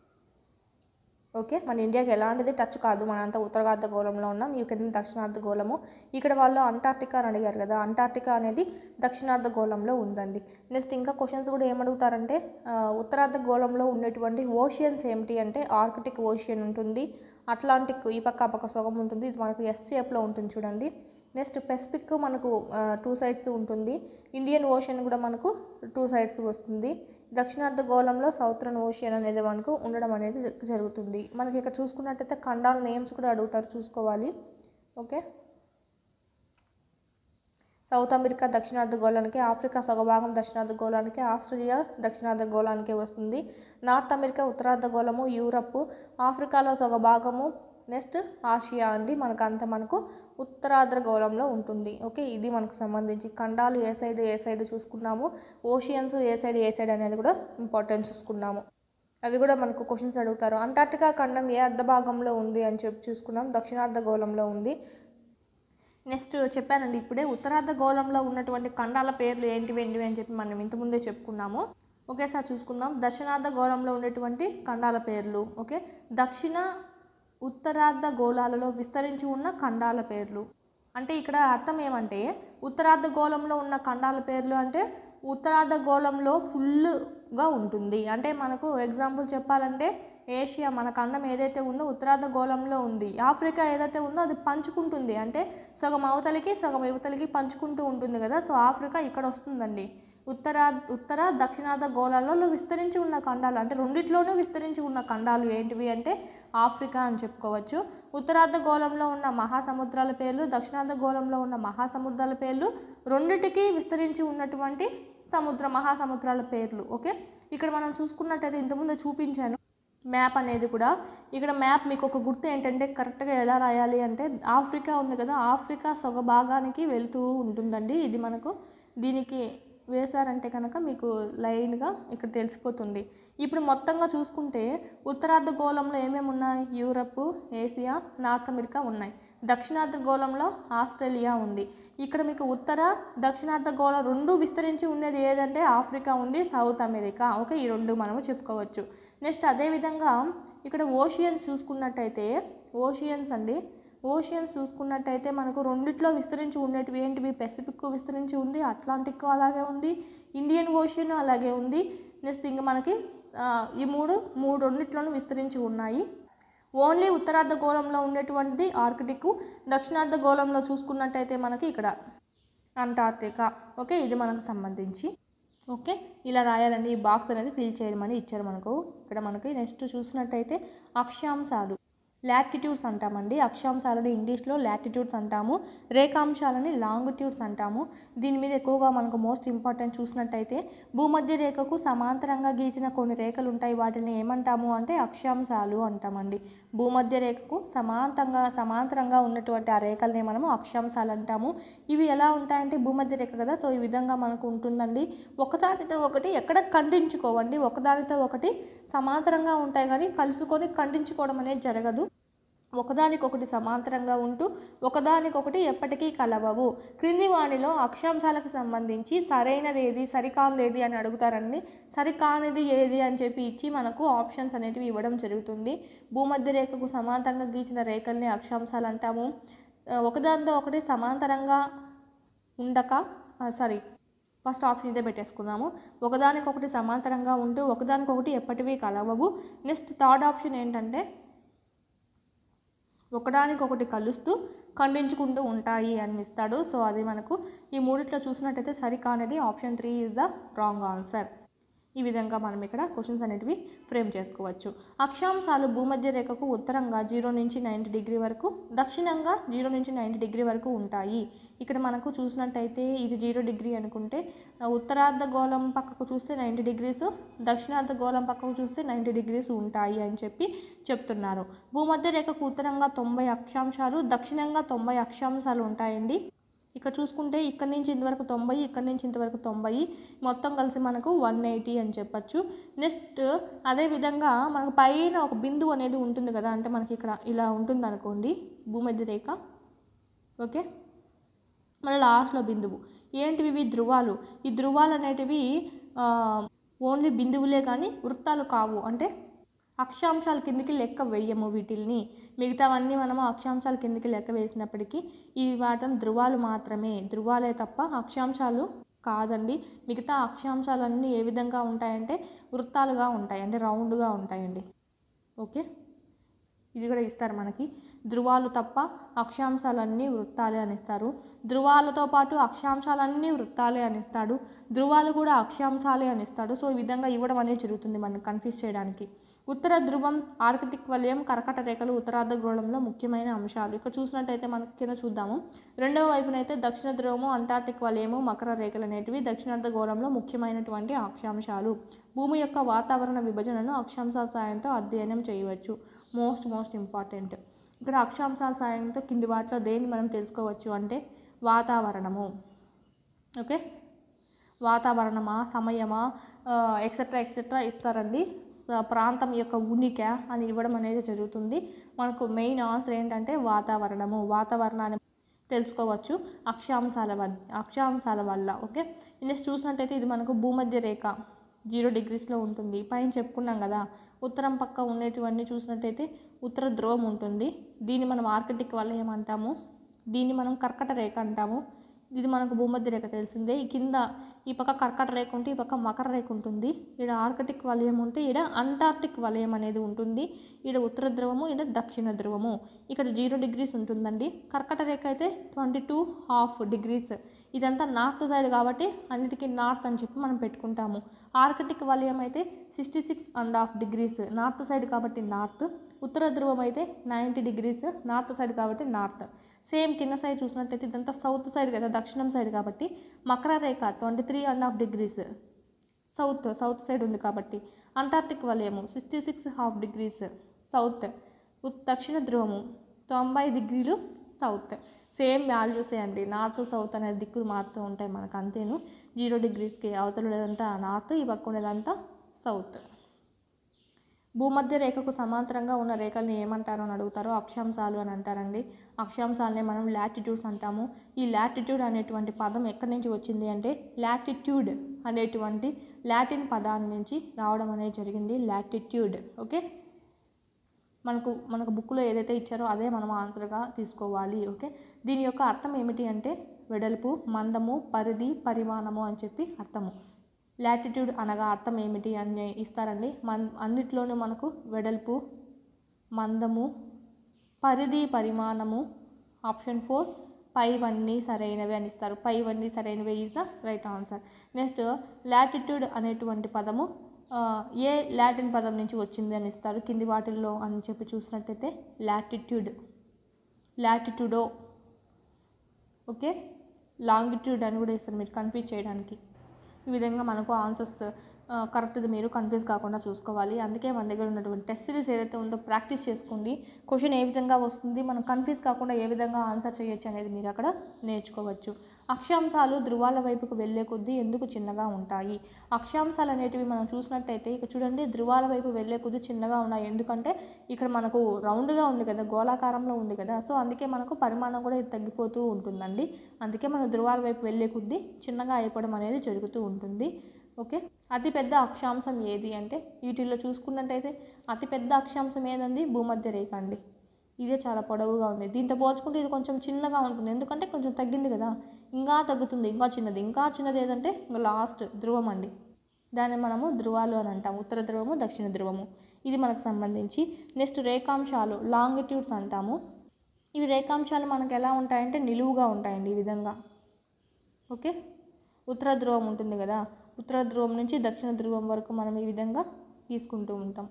ఓకే మన ఇండియాకి ఎలాంటిది టచ్ కాదు మనంతా ఉత్తరార్ధ గోళంలో ఉన్నాం ఈ కింద దక్షిణార్ధ గోళము ఇక్కడ వాళ్ళు అంటార్టికా అని అడిగారు కదా అంటార్టికా అనేది దక్షిణార్ధ గోళంలో ఉందండి నెక్స్ట్ ఇంకా క్వశ్చన్స్ కూడా ఏమడుగుతారంటే ఆ, ఉత్తరార్ధ గోళంలో ఉండేటువంటి ఓషియన్స్ ఏమిటి అంటే ఆర్కిటిక్ ఓషియన్ ఉంటుంది అట్లాంటిక్ ఈ పక్క ఆ పక్క సొగం ఉంటుంది ఇది మనకు ఎస్ షేప్లో ఉంటుంది చూడండి నెక్స్ట్ పెసిఫిక్ మనకు టూ సైడ్స్ ఉంటుంది ఇండియన్ ఓషన్ కూడా మనకు టూ సైడ్స్ వస్తుంది దక్షిణార్ధ గోళంలో సౌత్రన్ ఓషియన్ అనేది మనకు ఉండడం అనేది జరుగుతుంది మనకి ఇక్కడ చూసుకున్నట్టయితే ఖండాల నేమ్స్ కూడా అడుగుతారు చూసుకోవాలి ఓకే సౌత్ అమెరికా దక్షిణార్ధ గోళానికి ఆఫ్రికా సగభాగం దక్షిణార్ధ గోళానికి ఆస్ట్రేలియా దక్షిణార్ధ గోళానికి వస్తుంది నార్త్ అమెరికా ఉత్తరార్ధ గోళము యూరప్ ఆఫ్రికాలో సగభాగము నెక్స్ట్ ఆసియా అండి మనకు అంత మనకు ఉత్తరార్ధ గోళంలో ఉంటుంది ఓకే ఇది మనకు సంబంధించి ఖండాలు ఏ సైడ్ ఏ సైడ్ చూసుకున్నాము ఓషియన్స్ ఏ సైడ్ ఏ సైడ్ అనేది కూడా ఇంపార్టెంట్ చూసుకున్నాము అవి కూడా మనకు క్వశ్చన్స్ అడుగుతారు అంటార్టికా ఖండం ఏ అర్ధ భాగంలో ఉంది అని చెప్పి చూసుకున్నాం దక్షిణార్ధ గోళంలో ఉంది నెక్స్ట్ చెప్పానండి ఇప్పుడే ఉత్తరార్ధ గోళంలో ఉన్నటువంటి ఖండాల పేర్లు ఏంటివి ఏంటివి అని చెప్పి మనం ఇంతకుముందే చెప్పుకున్నాము ఒకేసారి చూసుకుందాం దక్షిణార్ధ గోళంలో ఉండేటువంటి ఖండాల పేర్లు ఓకే దక్షిణ ఉత్తరార్ధ గోళాలలో విస్తరించి ఉన్న ఖండాల పేర్లు అంటే ఇక్కడ అర్థం ఏమంటే ఉత్తరార్ధ గోళంలో ఉన్న ఖండాల పేర్లు అంటే ఉత్తరార్ధ గోళంలో ఫుల్గా ఉంటుంది అంటే మనకు ఎగ్జాంపుల్ చెప్పాలంటే ఏషియా మన ఖండం ఏదైతే ఉందో ఉత్తరార్ధ గోళంలో ఉంది ఆఫ్రికా ఏదైతే ఉందో అది పంచుకుంటుంది అంటే సగం అవతలికి సగం యువతలకి పంచుకుంటూ ఉంటుంది కదా సో ఆఫ్రికా ఇక్కడ వస్తుందండి ఉత్తర ఉత్తర దక్షిణార్ధ గోళాలలో విస్తరించి ఉన్న ఖండాలు అంటే రెండిట్లోనూ విస్తరించి ఉన్న ఖండాలు ఏంటివి అంటే ఆఫ్రికా అని చెప్పుకోవచ్చు ఉత్తరార్ధ గోళంలో ఉన్న మహాసముద్రాల పేర్లు దక్షిణార్ధ గోళంలో ఉన్న మహాసముద్రాల పేర్లు రెండిటికి విస్తరించి ఉన్నటువంటి సముద్ర మహాసముద్రాల పేర్లు ఓకే ఇక్కడ మనం చూసుకున్నట్టయితే ఇంతకుముందు చూపించాను మ్యాప్ అనేది కూడా ఇక్కడ మ్యాప్ మీకు ఒక గుర్తు ఏంటంటే కరెక్ట్గా ఎలా రాయాలి అంటే ఆఫ్రికా ఉంది కదా ఆఫ్రికా సొగ భాగానికి వెళ్తూ ఉంటుందండి ఇది మనకు దీనికి వేశారంటే కనుక మీకు లైన్గా ఇక్కడ తెలిసిపోతుంది ఇప్పుడు మొత్తంగా చూసుకుంటే ఉత్తరార్ధ గోళంలో ఏమేమి ఉన్నాయి యూరప్ ఏసియా నార్త్ అమెరికా ఉన్నాయి దక్షిణార్ధ గోళంలో ఆస్ట్రేలియా ఉంది ఇక్కడ మీకు ఉత్తర దక్షిణార్ధ గోళం రెండు విస్తరించి ఉండేది ఏదంటే ఆఫ్రికా ఉంది సౌత్ అమెరికా ఓకే ఈ రెండు మనము చెప్పుకోవచ్చు నెక్స్ట్ అదేవిధంగా ఇక్కడ ఓషియన్స్ చూసుకున్నట్టయితే ఓషియన్స్ అండి ఓషియన్స్ చూసుకున్నట్టయితే మనకు రెండిట్లో విస్తరించి ఉండేటివి ఏంటివి పెసిఫిక్ విస్తరించి ఉంది అట్లాంటిక్ అలాగే ఉంది ఇండియన్ ఓషియన్ అలాగే ఉంది నెక్స్ట్ ఇంకా మనకి ఆ, ఈ మూడు మూడు రెండిట్లోనూ విస్తరించి ఉన్నాయి ఓన్లీ ఉత్తరార్ధ గోళంలో ఉండేటువంటిది ఆర్కిటిక్ దక్షిణార్ధ గోళంలో చూసుకున్నట్టయితే మనకి ఇక్కడ అంటార్క్టికా ఓకే ఇది మనకు సంబంధించి ఓకే ఇలా రాయాలండి ఈ బాక్స్ అనేది ఫిల్ చేయడం అని ఇచ్చారు మనకు ఇక్కడ మనకి నెక్స్ట్ చూసినట్టయితే అక్షాంశాలు లాటిట్యూడ్స్ అంటామండి అక్షాంశాలని ఇంగ్లీష్లో లాటిట్యూడ్స్ అంటాము రేఖాంశాలని లాంగిట్యూడ్స్ అంటాము దీని మీద ఎక్కువగా మనకు మోస్ట్ ఇంపార్టెంట్ చూసినట్టయితే భూమధ్య రేఖకు సమాంతరంగా గీచిన కొన్ని రేఖలు ఉంటాయి వాటిని ఏమంటాము అంటే అక్షాంశాలు అంటామండి భూమధ్య రేఖకు సమాంతంగా సమాంతరంగా ఉన్నటువంటి ఆ రేఖల్ని మనము అక్షాంశాలు అంటాము ఇవి ఎలా ఉంటాయంటే భూమధ్య రేఖ కదా సో ఈ విధంగా మనకు ఉంటుందండి ఒకదానితో ఒకటి ఎక్కడ ఖండించుకోవండి ఒకదానితో ఒకటి సమాంతరంగా ఉంటాయి కానీ కలుసుకొని ఖండించుకోవడం అనేది జరగదు ఒకదానికొకటి సమాంతరంగా ఉంటూ ఒకదానికొకటి ఎప్పటికీ కలవవు క్రింది వాణిలో అక్షాంశాలకు సంబంధించి సరైనది ఏది సరికానిది ఏది అని అడుగుతారండి సరికానిది ఏది అని చెప్పి ఇచ్చి మనకు ఆప్షన్స్ అనేటివి ఇవ్వడం జరుగుతుంది భూమధ్య రేఖకు సమాంతరంగా గీచిన రేఖల్ని అక్షాంశాలు అంటాము ఆ, ఒకదానితో ఒకటి సమాంతరంగా ఉండక సారీ ఫస్ట్ ఆప్షన్ ఇదే పెట్టేసుకుందాము ఒకదానికొకటి సమాంతరంగా ఉంటూ ఒకదానికొకటి ఎప్పటివి కలవవు నెక్స్ట్ థర్డ్ ఆప్షన్ ఏంటంటే ఒకదానికొకటి కలుస్తూ ఖండించుకుంటూ ఉంటాయి అని ఇస్తాడు సో అది మనకు ఈ మూడిట్లో చూసినట్టయితే సరికానిది option three is the wrong answer ఈ విధంగా మనం ఇక్కడ క్వశ్చన్స్ అనేటివి ఫ్రేమ్ చేసుకోవచ్చు అక్షాంశాలు భూమధ్య రేఖకు ఉత్తరంగా జీరో నుంచి నైంటీ డిగ్రీ వరకు దక్షిణంగా జీరో నుంచి నైంటీ డిగ్రీ వరకు ఉంటాయి ఇక్కడ మనకు చూసినట్టయితే ఇది జీరో డిగ్రీ అనుకుంటే ఆ, ఉత్తరార్ధ గోళం పక్కకు చూస్తే నైంటీ డిగ్రీస్ దక్షిణార్ధ గోళం పక్కకు చూస్తే నైంటీ డిగ్రీస్ ఉంటాయి అని చెప్పి చెప్తున్నారు భూమధ్య రేఖకు ఉత్తరంగా తొంభై అక్షాంశాలు దక్షిణంగా తొంభై అక్షాంశాలు ఉంటాయండి ఇక్కడ చూసుకుంటే ఇక్కడ నుంచి ఇంతవరకు తొంభై ఇక్కడ నుంచి ఇంతవరకు తొంభై మొత్తం కలిసి మనకు వన్ ఎయిటీ అని చెప్పచ్చు నెక్స్ట్ అదే విధంగా మనకు పైన ఒక బిందువు అనేది ఉంటుంది కదా అంటే మనకి ఇక్కడ ఇలా ఉంటుంది అనుకోండి భూమధ్య రేఖ ఓకే మళ్ళీ లాస్ట్లో బిందువు ఏంటివి ఇవి ధ్రువాలు ఈ ధ్రువాలు అనేటివి ఆ, ఓన్లీ బిందువులే కానీ వృత్తాలు కావు అంటే అక్షాంశాల కిందికి లెక్క వేయము వీటిల్ని మిగతావన్నీ మనము అక్షాంశాల కిందికి లెక్క వేసినప్పటికీ ఇవి మాత్రం ధ్రువాలు మాత్రమే ధ్రువాలే తప్ప అక్షాంశాలు కాదండి మిగతా అక్షాంశాలన్నీ ఏ విధంగా ఉంటాయంటే వృత్తాలుగా ఉంటాయి అంటే రౌండ్గా ఉంటాయండి ఓకే ఇది కూడా ఇస్తారు మనకి ధ్రువాలు తప్ప అక్షాంశాలన్నీ వృత్తాలే అని ఇస్తారు ధ్రువాలతో పాటు అక్షాంశాలన్నీ వృత్తాలే అని ఇస్తాడు ధ్రువాలు కూడా అక్షాంశాలే అని ఇస్తాడు సో ఈ విధంగా ఇవ్వడం అనేది జరుగుతుంది మనం కన్ఫ్యూజ్ చేయడానికి ఉత్తర ధ్రువం ఆర్కిటిక్ వలయం కర్కట రేఖలు ఉత్తరార్ధ గోళంలో ముఖ్యమైన అంశాలు ఇక్కడ చూసినట్టయితే మనకి కింద చూద్దాము రెండవ వైపునైతే దక్షిణ ధ్రువము అంటార్టిక్ వలయము మకర రేఖలు అనేటివి దక్షిణార్ధ గోళంలో ముఖ్యమైనటువంటి అక్షాంశాలు భూమి యొక్క వాతావరణ విభజనను అక్షాంశాల సాయంతో అధ్యయనం చేయవచ్చు మోస్ట్ మోస్ట్ ఇంపార్టెంట్ ఇక్కడ అక్షాంశాల సాయంతో కింది వాటిలో దేన్ని మనం తెలుసుకోవచ్చు అంటే వాతావరణము ఓకే వాతావరణమా సమయమా ఎక్సెట్రా ఎక్సెట్రా ఇస్తారండి స- ప్రాంతం యొక్క ఉనికి అని ఇవ్వడం అనేది జరుగుతుంది మనకు మెయిన్ ఆన్సర్ ఏంటంటే వాతావరణము వాతావరణాన్ని తెలుసుకోవచ్చు అక్షాంశాల వల్ల అక్షాంశాల వల్ల ఓకే నెక్స్ట్ చూసినట్టయితే ఇది మనకు భూమధ్య రేఖ జీరో డిగ్రీస్లో ఉంటుంది పైన చెప్పుకున్నాం కదా ఉత్తరం పక్క ఉండేటివన్నీ చూసినట్టయితే ఉత్తర ధ్రువం ఉంటుంది దీన్ని మనం ఆర్కిటిక్ వల్ల ఏమంటాము దీన్ని మనం కర్కట రేఖ అంటాము ఇది మనకు భూమధ్య రేఖ తెలిసిందే ఈ కింద ఈ పక్క కర్కట రేఖ ఉంటే ఈ పక్క మకర రేఖ ఉంటుంది ఈడ ఆర్కిటిక్ వలయం ఉంటే ఈడ అంటార్టిక్ వలయం అనేది ఉంటుంది ఈడ ఉత్తర ధ్రువము ఈడ దక్షిణ ధ్రువము ఇక్కడ జీరో డిగ్రీస్ ఉంటుందండి కర్కట రేఖ అయితే ట్వంటీ టూ హాఫ్ డిగ్రీస్ ఇదంతా నార్త్ సైడ్ కాబట్టి అన్నిటికీ నార్త్ అని చెప్పి మనం పెట్టుకుంటాము ఆర్కిటిక్ వలయం అయితే sixty six and half degrees north side కాబట్టి నార్త్ ఉత్తర ధ్రువం అయితే నైంటీ డిగ్రీస్ నార్త్ సైడ్ కాబట్టి నార్త్ సేమ్ కింద సైడ్ చూసినట్టయితే ఇదంతా సౌత్ సైడ్ కదా దక్షిణం సైడ్ కాబట్టి మకర రేఖ twenty three and half degrees south south side ఉంది కాబట్టి అంటార్టిక్ వలయము sixty six half degrees south ఉత్- దక్షిణ ధ్రువము తొంభై డిగ్రీలు సౌత్ సేమ్ వాల్యూసే అండి నార్త్ సౌత్ అనే దిక్కులు మారుతూ ఉంటాయి మనకు అంతేను జీరో డిగ్రీస్కి అవతల ఉండేదంతా నార్త్ ఈ పక్క ఉండేదంతా సౌత్ భూమధ్య రేఖకు సమాంతరంగా ఉన్న రేఖల్ని ఏమంటారు అని అడుగుతారో అక్షాంశాలు అని అంటారండి అక్షాంశాలనే మనం లాటిట్యూడ్స్ అంటాము ఈ లాటిట్యూడ్ అనేటువంటి పదం ఎక్కడి నుంచి వచ్చింది అంటే లాటిట్యూడ్ అనేటువంటి లాటిన్ పదాన్ని నుంచి రావడం అనేది జరిగింది లాటిట్యూడ్ ఓకే మనకు మనకు బుక్లో ఏదైతే ఇచ్చారో అదే మనం ఆన్సర్గా తీసుకోవాలి ఓకే దీని యొక్క అర్థం ఏమిటి అంటే వెడల్పు మందము పరిధి పరిమాణము అని చెప్పి అర్థము లాటిట్యూడ్ అనగా అర్థం ఏమిటి అని ఇస్తారండి మన్ అన్నిట్లోనూ మనకు వెడల్పు మందము పరిధి పరిమాణము ఆప్షన్ ఫోర్ పైవన్నీ సరైనవి అని ఇస్తారు పైవన్నీ సరైనవి is the right answer next latitude అనేటువంటి పదము ఆ, ఏ లాటిన్ పదం నుంచి వచ్చింది అని ఇస్తారు కింది వాటిల్లో అని చెప్పి చూసినట్టయితే లాటిట్యూడ్ లాటిట్యూడో ఓకే లాంగిట్యూడ్ అని కూడా ఇస్తారు మీరు కన్ఫ్యూజ్ చేయడానికి ఈ విధంగా మనకు ఆన్సర్స్ కరెక్ట్గా మీరు కన్ఫ్యూజ్ కాకుండా చూసుకోవాలి అందుకే మన దగ్గర ఉన్నటువంటి టెస్ట్ సిరీస్ ఏదైతే ఉందో ప్రాక్టీస్ చేసుకోండి క్వశ్చన్ ఏ విధంగా వస్తుంది మనం కన్ఫ్యూజ్ కాకుండా ఏ విధంగా ఆన్సర్ చేయొచ్చు అనేది మీరు అక్కడ నేర్చుకోవచ్చు అక్షాంశాలు ధృవాల వైపుకు వెళ్ళే కొద్దీ ఎందుకు చిన్నగా ఉంటాయి అక్షాంశాలు అనేటివి మనం చూసినట్టయితే ఇక చూడండి ధృవాల వైపు వెళ్ళే కొద్దీ చిన్నగా ఉన్నాయి ఎందుకంటే ఇక్కడ మనకు రౌండ్గా ఉంది కదా గోళాకారంలో ఉంది కదా సో అందుకే మనకు పరిమాణం కూడా ఇది తగ్గిపోతూ ఉంటుందండి అందుకే మనం ధృవాల వైపు వెళ్ళే కొద్దీ చిన్నగా అయిపోవడం అనేది జరుగుతూ ఉంటుంది ఓకే అతిపెద్ద అక్షాంశం ఏది అంటే వీటిల్లో చూసుకున్నట్టయితే అతిపెద్ద అక్షాంశం ఏదండి భూమధ్య రేఖ అండి ఇదే చాలా పొడవుగా ఉంది దీంతో పోల్చుకుంటే ఇది కొంచెం చిన్నగా ఉంటుంది ఎందుకంటే కొంచెం తగ్గింది కదా ఇంకా తగ్గుతుంది ఇంకా చిన్నది ఇంకా చిన్నది ఏదంటే ఇంకా లాస్ట్ ధ్రువం అండి దాన్ని మనము ధ్రువాలు అని అంటాం ఉత్తర ధ్రువము దక్షిణ ధ్రువము ఇది మనకు సంబంధించి నెక్స్ట్ రేఖాంశాలు లాంగిట్యూడ్స్ అంటాము ఇవి రేఖాంశాలు మనకు ఎలా ఉంటాయంటే నిలువుగా ఉంటాయండి ఈ విధంగా ఓకే ఉత్తర ధ్రువం ఉంటుంది కదా ఉత్తర ధ్రువం నుంచి దక్షిణ ధ్రువం వరకు మనం ఈ విధంగా తీసుకుంటూ ఉంటాం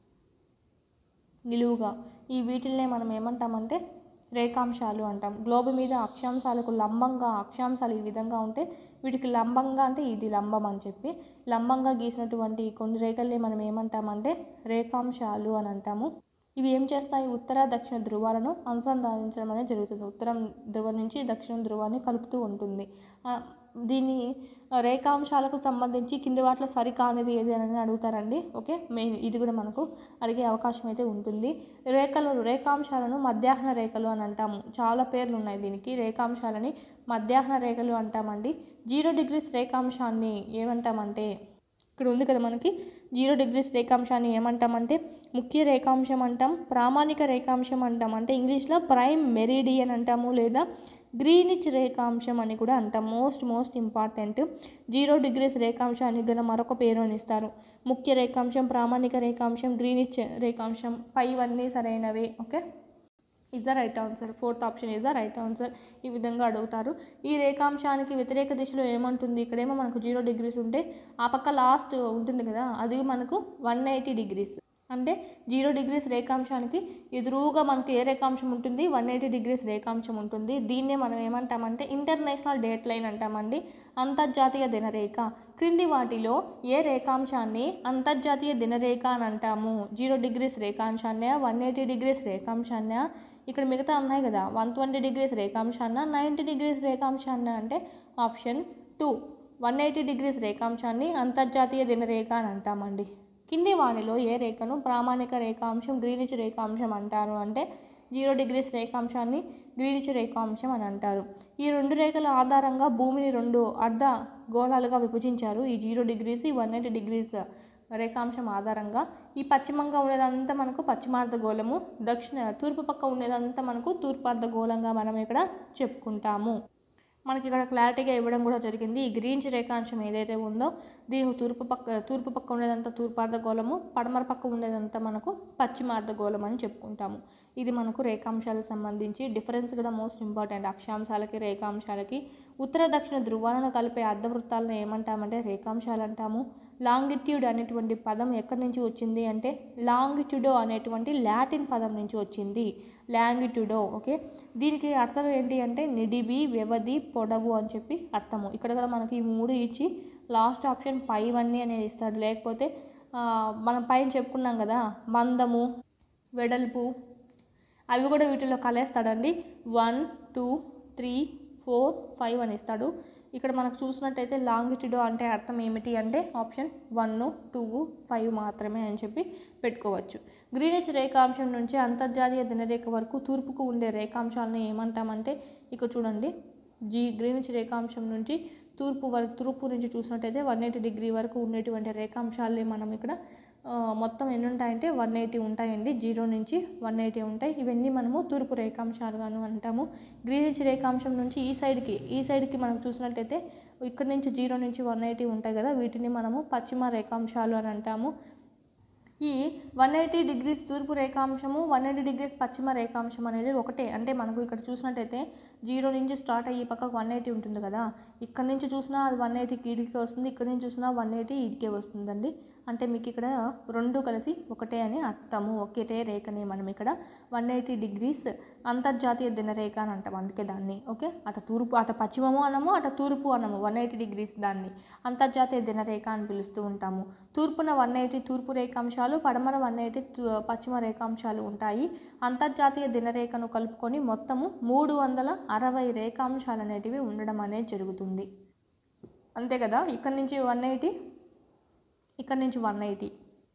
నిలువుగా ఈ వీటిల్నే మనం ఏమంటామంటే రేఖాంశాలు అంటాం గ్లోబ్ మీద అక్షాంశాలకు లంబంగా అక్షాంశాలు ఈ విధంగా ఉంటే వీటికి లంబంగా అంటే ఇది లంబం అని చెప్పి లంబంగా గీసినటువంటి కొన్ని రేఖల్ని మనం ఏమంటామంటే రేఖాంశాలు అని అంటాము ఇవి ఏం చేస్తాయి ఉత్తర దక్షిణ ధ్రువాలను అనుసంధానించడం అనేది జరుగుతుంది ఉత్తరం ధ్రువం నుంచి దక్షిణ ధ్రువాన్ని కలుపుతూ ఉంటుంది ఆ, దీని ఆ, రేఖాంశాలకు సంబంధించి కింది వాటిలో సరికానిది ఏది అని అడుగుతారండి ఓకే మెయిన్ ఇది కూడా మనకు అడిగే అవకాశం అయితే ఉంటుంది రేఖలు రేఖాంశాలను మధ్యాహ్న రేఖలు అని అంటాము చాలా పేర్లు ఉన్నాయి దీనికి రేఖాంశాలని మధ్యాహ్న రేఖలు అంటామండి జీరో డిగ్రీస్ రేఖాంశాన్ని ఏమంటామంటే ఇక్కడ ఉంది కదా మనకి జీరో డిగ్రీస్ రేఖాంశాన్ని ఏమంటామంటే ముఖ్య రేఖాంశం అంటాం ప్రామాణిక రేఖాంశం అంటాం అంటే ఇంగ్లీష్లో ప్రైమ్ మెరిడియన్ అంటాము లేదా గ్రీనిచ్ రేఖాంశం అని కూడా అంటాం most most important zero degrees రేఖాంశానికి గల మరొక పేరు అని ఇస్తారు ముఖ్య రేఖాంశం ప్రామాణిక రేఖాంశం గ్రీనిచ్ రేఖాంశం పైవన్నీ సరైనవే okay is the right answer fourth option is the right answer ఈ విధంగా అడుగుతారు ఈ రేఖాంశానికి వ్యతిరేక దిశలో ఏమంటుంది ఇక్కడేమో మనకు జీరో డిగ్రీస్ ఉంటే ఆ పక్క లాస్ట్ ఉంటుంది కదా అది మనకు వన్ ఎయిటీ డిగ్రీస్ అంటే జీరో డిగ్రీస్ రేఖాంశానికి ఎదురుగా మనకు ఏ రేఖాంశం ఉంటుంది వన్ ఎయిటీ డిగ్రీస్ రేఖాంశం ఉంటుంది దీన్నే మనం ఏమంటామంటే ఇంటర్నేషనల్ డేట్ లైన్ అంటామండి అంతర్జాతీయ దినరేఖ క్రింది వాటిలో ఏ రేఖాంశాన్ని అంతర్జాతీయ దినరేఖ అని అంటాము జీరో డిగ్రీస్ రేఖాంశాన్ని వన్ ఎయిటీ డిగ్రీస్ రేఖాంశాన్ని ఇక్కడ మిగతా ఉన్నాయి కదా వన్ ట్వంటీ డిగ్రీస్ రేఖాంశాన్న నైంటీ డిగ్రీస్ రేఖాంశాన్న అంటే option two one eighty degrees రేఖాంశాన్ని అంతర్జాతీయ దినరేఖ అని అంటామండి కింది వానిలో ఏ రేఖను ప్రామాణిక రేఖాంశం గ్రీనిచ్ రేఖాంశం అంటారు అంటే జీరో డిగ్రీస్ రేఖాంశాన్ని గ్రీనిచ్ రేఖాంశం అని అంటారు ఈ రెండు రేఖల ఆధారంగా భూమిని రెండు అర్ధ గోళాలుగా విభజించారు ఈ జీరో డిగ్రీస్ ఈ వన్ ఎయిటీ డిగ్రీస్ రేఖాంశం ఆధారంగా ఈ పశ్చిమంగా ఉండేదంతా మనకు పశ్చిమార్ధ గోళము దక్షిణ తూర్పు పక్క ఉండేదంతా మనకు తూర్పార్ధ గోళంగా మనం ఇక్కడ చెప్పుకుంటాము మనకి ఇక్కడ క్లారిటీగా ఇవ్వడం కూడా జరిగింది ఈ గ్రీన్స్ రేఖాంశం ఏదైతే ఉందో దీని తూర్పు పక్క తూర్పు పక్క ఉండేదంతా తూర్పార్ధ గోళము పడమర పక్క ఉండేదంతా మనకు పశ్చిమార్ధ గోళం అని చెప్పుకుంటాము ఇది మనకు రేఖాంశాలకు సంబంధించి డిఫరెన్స్ కూడా మోస్ట్ ఇంపార్టెంట్ అక్షాంశాలకి రేఖాంశాలకి ఉత్తర దక్షిణ ధృవాలను కలిపే అర్ధవృత్తాలను ఏమంటామంటే రేఖాంశాలు అంటాము లాంగిట్యూడ్ అనేటువంటి పదం ఎక్కడి నుంచి వచ్చింది అంటే లాంగిట్యూడో అనేటువంటి లాటిన్ పదం నుంచి వచ్చింది లాంగిట్యూడో ఓకే దీనికి అర్థం ఏంటి అంటే నిడివి వ్యవధి పొడవు అని చెప్పి అర్థము ఇక్కడ కూడా మనకి ఈ మూడు ఇచ్చి లాస్ట్ ఆప్షన్ పైవన్నీ అనేది ఇస్తాడు లేకపోతే ఆ, మనం పైన చెప్పుకున్నాం కదా మందము వెడల్పు అవి కూడా వీటిలో కలేస్తాడండి one two three four five అని ఇస్తాడు ఇక్కడ మనకు చూసినట్టయితే లాంగిట్యూడో అంటే అర్థం ఏమిటి అంటే ఆప్షన్ వన్ టూ ఫైవ్ మాత్రమే అని చెప్పి పెట్టుకోవచ్చు గ్రీనిచ్ రేఖాంశం నుంచి అంతర్జాతీయ దినరేఖ వరకు తూర్పుకు ఉండే రేఖాంశాలను ఏమంటామంటే ఇక్కడ చూడండి జీ గ్రీనిచ్ రేఖాంశం నుంచి తూర్పు వరకు తూర్పు నుంచి చూసినట్టయితే వన్ ఎయిటీ డిగ్రీ వరకు ఉండేటువంటి రేఖాంశాలే మనం ఇక్కడ ఆ, మొత్తం ఎన్ని ఉంటాయంటే వన్ ఎయిటీ ఉంటాయండి జీరో నుంచి వన్ ఎయిటీ ఉంటాయి ఇవన్నీ మనము తూర్పు రేఖాంశాలుగాను అంటాము గ్రీనిచ్ రేఖాంశం నుంచి ఈ సైడ్కి ఈ సైడ్కి మనం చూసినట్టయితే ఇక్కడ నుంచి జీరో నుంచి వన్ ఎయిటీ ఉంటాయి కదా వీటిని మనము పశ్చిమ రేఖాంశాలు అని అంటాము ఈ వన్ ఎయిటీ డిగ్రీస్ తూర్పు రేఖాంశము వన్ ఎయిటీ డిగ్రీస్ పశ్చిమ రేఖాంశం అనేది ఒకటే అంటే మనకు ఇక్కడ చూసినట్టయితే జీరో నుంచి స్టార్ట్ అయ్యి పక్కకు వన్ ఎయిటీ ఉంటుంది కదా ఇక్కడ నుంచి చూసినా అది వన్ ఎయిటీకి ఇడికే వస్తుంది ఇక్కడ నుంచి చూసినా వన్ ఎయిటీ ఇడికే వస్తుందండి అంటే మీకు ఇక్కడ రెండు కలిసి ఒకటే అని అర్థము ఒకటే రేఖని మనం ఇక్కడ వన్ ఎయిటీ డిగ్రీస్ అంతర్జాతీయ దినరేఖ అని అంటాం అందుకే దాన్ని ఓకే అట తూర్పు అట పశ్చిమము అనము అట తూర్పు అనము వన్ ఎయిటీ డిగ్రీస్ దాన్ని అంతర్జాతీయ దినరేఖ అని పిలుస్తూ ఉంటాము తూర్పున వన్ ఎయిటీ తూర్పు రేఖాంశాలు పడమర వన్ ఎయిటీ పశ్చిమ రేఖాంశాలు ఉంటాయి అంతర్జాతీయ దినరేఖను కలుపుకొని మొత్తము మూడు వందల అరవై రేఖాంశాలు అనేటివి ఉండడం అనేది జరుగుతుంది అంతే కదా ఇక్కడ నుంచి వన్ ఎయిటీ ఇక్కడ నుంచి వన్ ఎయిటీ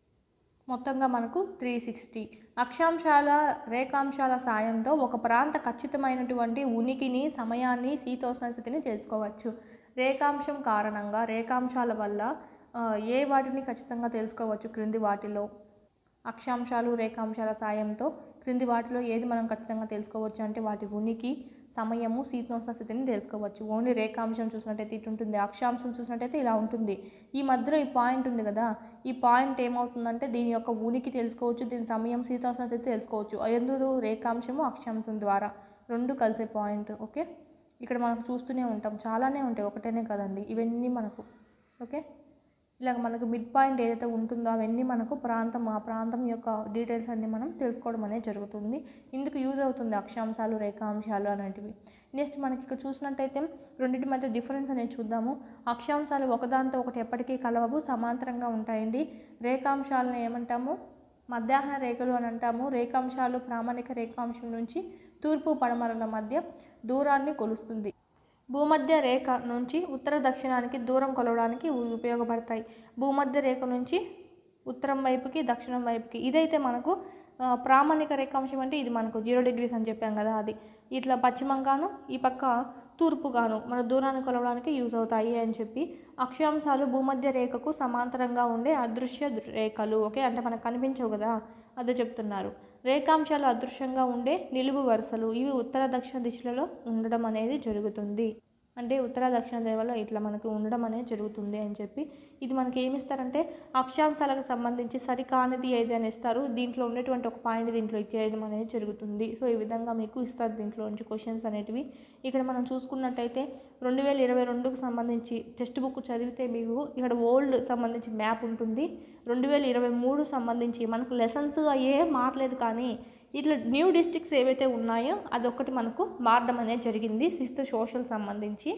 మొత్తంగా మనకు త్రీ సిక్స్టీ అక్షాంశాల రేఖాంశాల సాయంతో ఒక ప్రాంత ఖచ్చితమైనటువంటి ఉనికిని సమయాన్ని శీతోష్ణ స్థితిని తెలుసుకోవచ్చు రేఖాంశం కారణంగా రేఖాంశాల వల్ల ఆ, ఏ వాటిని ఖచ్చితంగా తెలుసుకోవచ్చు క్రింది వాటిలో అక్షాంశాలు రేఖాంశాల సాయంతో క్రింది వాటిలో ఏది మనం ఖచ్చితంగా తెలుసుకోవచ్చు అంటే వాటి ఉనికి సమయము శీతోష్ణ స్థితిని తెలుసుకోవచ్చు ఓన్లీ రేఖాంశం చూసినట్టయితే ఇటు ఉంటుంది అక్షాంశం చూసినట్టయితే ఇలా ఉంటుంది ఈ మధ్యలో ఈ పాయింట్ ఉంది కదా ఈ పాయింట్ ఏమవుతుందంటే దీని యొక్క ఉనికి తెలుసుకోవచ్చు దీని సమయం శీతోష్ణ స్థితి తెలుసుకోవచ్చు ఎందుకు రేఖాంశము అక్షాంశం ద్వారా రెండు కలిసే పాయింట్ ఓకే ఇక్కడ మనం చూస్తూనే ఉంటాం చాలానే ఉంటాయి ఒకటేనే కదండి ఇవన్నీ మనకు ఓకే ఇలాగ మనకు మిడ్ పాయింట్ ఏదైతే ఉంటుందో అవన్నీ మనకు ప్రాంతం ఆ ప్రాంతం యొక్క డీటెయిల్స్ అన్ని మనం తెలుసుకోవడం అనేది జరుగుతుంది ఇందుకు యూజ్ అవుతుంది అక్షాంశాలు రేఖాంశాలు అనేటివి నెక్స్ట్ మనకి ఇక్కడ చూసినట్టయితే రెండింటి మధ్య డిఫరెన్స్ అనేది చూద్దాము అక్షాంశాలు ఒకదాంతో ఒకటి ఎప్పటికీ కలవవు సమాంతరంగా ఉంటాయండి రేఖాంశాలను ఏమంటాము మధ్యాహ్న రేఖలు అని అంటాము రేఖాంశాలు ప్రామాణిక రేఖాంశం నుంచి తూర్పు పడమరల మధ్య దూరాన్ని కొలుస్తుంది భూమధ్య రేఖ నుంచి ఉత్తర దక్షిణానికి దూరం కొలవడానికి ఉ- ఉపయోగపడతాయి భూమధ్య రేఖ నుంచి ఉత్తరం వైపుకి దక్షిణం వైపుకి ఇదైతే మనకు ఆ, ప్రామాణిక రేఖాంశం అంటే ఇది మనకు జీరో డిగ్రీస్ అని చెప్పాం కదా అది ఇట్లా పశ్చిమంగాను ఈ పక్క తూర్పుగాను మన దూరాన్ని కొలవడానికి యూజ్ అవుతాయి అని చెప్పి అక్షాంశాలు భూమధ్య రేఖకు సమాంతరంగా ఉండే అదృశ్య దృ- రేఖలు ఓకే అంటే మనకు కనిపించవు కదా అదే చెప్తున్నారు రేఖాంశాలు అదృశ్యంగా ఉండే నిలువు వరుసలు ఇవి ఉత్తర దక్షిణ దిశలలో ఉండడం అనేది జరుగుతుంది అంటే ఉత్తర దక్షిణ దేవలో ఇట్లా మనకు ఉండడం అనేది జరుగుతుంది అని చెప్పి ఇది మనకి ఏమి ఇస్తారంటే అక్షాంశాలకు సంబంధించి సరికానిది ఏది అని ఇస్తారు దీంట్లో ఉండేటువంటి ఒక పాయింట్ దీంట్లో ఇచ్చేయడం అనేది జరుగుతుంది సో ఈ విధంగా మీకు ఇస్తారు దీంట్లో నుంచి క్వశ్చన్స్ అనేటివి ఇక్కడ మనం చూసుకున్నట్టయితే రెండు వేల ఇరవై రెండుకు సంబంధించి టెక్స్ట్ బుక్ చదివితే మీకు ఇక్కడ ఓల్డ్ సంబంధించి మ్యాప్ ఉంటుంది రెండు వేల ఇరవై మూడు సంబంధించి మనకు లెసన్స్ ఏం మారలేదు కానీ ఇట్లా న్యూ డిస్ట్రిక్ట్స్ ఏవైతే ఉన్నాయో అదొకటి మనకు మారడం అనేది జరిగింది సిక్స్త్ సోషల్ సంబంధించి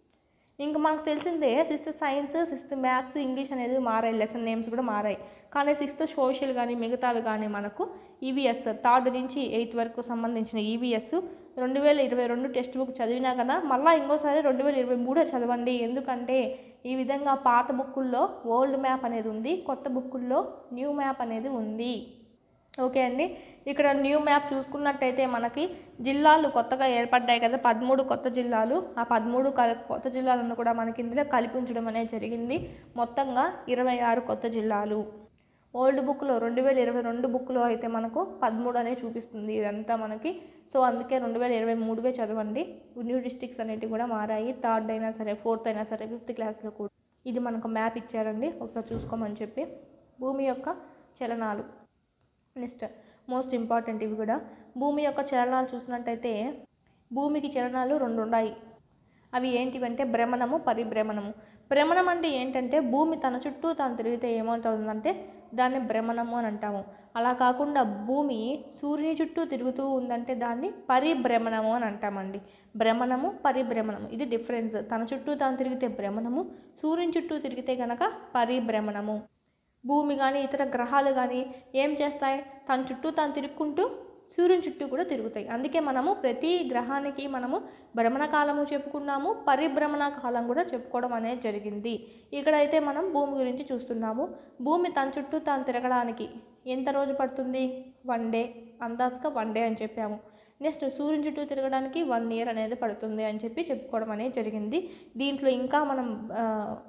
ఇంకా మనకు తెలిసిందే sixth science sixth maths English అనేది మారాయి లెసన్ నేమ్స్ కూడా మారాయి కానీ సిక్స్త్ సోషల్ కానీ మిగతావి కానీ మనకు ఈవీఎస్ థర్డ్ నుంచి ఎయిత్ వరకు సంబంధించిన ఈవీఎస్ రెండు వేల ఇరవై రెండు టెక్స్ట్ బుక్ చదివినా కదా మళ్ళీ ఇంకోసారి రెండు వేల ఇరవై మూడే చదవండి ఎందుకంటే ఈ విధంగా పాత బుక్కుల్లో ఓల్డ్ మ్యాప్ అనేది ఉంది కొత్త బుక్కుల్లో న్యూ మ్యాప్ అనేది ఉంది ఓకే అండి ఇక్కడ న్యూ మ్యాప్ చూసుకున్నట్టయితే మనకి జిల్లాలు కొత్తగా ఏర్పడ్డాయి కదా పదమూడు కొత్త జిల్లాలు ఆ పదమూడు కల కొత్త జిల్లాలను కూడా మనకి ఇందులో కలిపి ఉంచడం అనేది జరిగింది మొత్తంగా ఇరవై ఆరు కొత్త జిల్లాలు ఓల్డ్ బుక్లో రెండు వేల ఇరవై రెండు బుక్లో అయితే మనకు పదమూడు అనే చూపిస్తుంది ఇదంతా మనకి సో అందుకే రెండు వేల ఇరవై మూడువే చదవండి న్యూ డిస్ట్రిక్ట్స్ అనేటివి కూడా మారాయి థర్డ్ అయినా సరే ఫోర్త్ అయినా సరే ఫిఫ్త్ క్లాస్లో కూడా ఇది మనకు మ్యాప్ ఇచ్చారండి ఒకసారి చూసుకోమని చెప్పి భూమి యొక్క చలనాలు నెక్స్ట్ మోస్ట్ ఇంపార్టెంట్ ఇవి కూడా భూమి యొక్క చలనాలు చూసినట్టయితే భూమికి చలనాలు రెండు ఉన్నాయి అవి ఏంటివంటే భ్రమణము పరిభ్రమణము భ్రమణం అంటే ఏంటంటే భూమి తన చుట్టూ తాను తిరిగితే ఏమవుతుందంటే దాన్ని భ్రమణము అని అంటాము అలా కాకుండా భూమి సూర్యుని చుట్టూ తిరుగుతూ ఉందంటే దాన్ని పరిభ్రమణము అని అంటామండి భ్రమణము పరిభ్రమణము ఇది డిఫరెన్స్ తన చుట్టూ తాను తిరిగితే భ్రమణము సూర్యుని చుట్టూ తిరిగితే కనుక పరిభ్రమణము భూమి కానీ ఇతర గ్రహాలు కానీ ఏం చేస్తాయి తన చుట్టూ తాను తిరుక్కుంటూ సూర్యుని చుట్టూ కూడా తిరుగుతాయి అందుకే మనము ప్రతి గ్రహానికి మనము భ్రమణ కాలము చెప్పుకున్నాము పరిభ్రమణ కాలం కూడా చెప్పుకోవడం అనేది జరిగింది ఇక్కడైతే మనం భూమి గురించి చూస్తున్నాము భూమి తన చుట్టూ తాను తిరగడానికి ఎంత రోజు పడుతుంది వన్ డే అందాజుగా వన్ డే అని చెప్పాము నెక్స్ట్ సూర్యుని చుట్టూ తిరగడానికి వన్ ఇయర్ అనేది పడుతుంది అని చెప్పి చెప్పుకోవడం అనేది జరిగింది దీంట్లో ఇంకా మనం ఆ,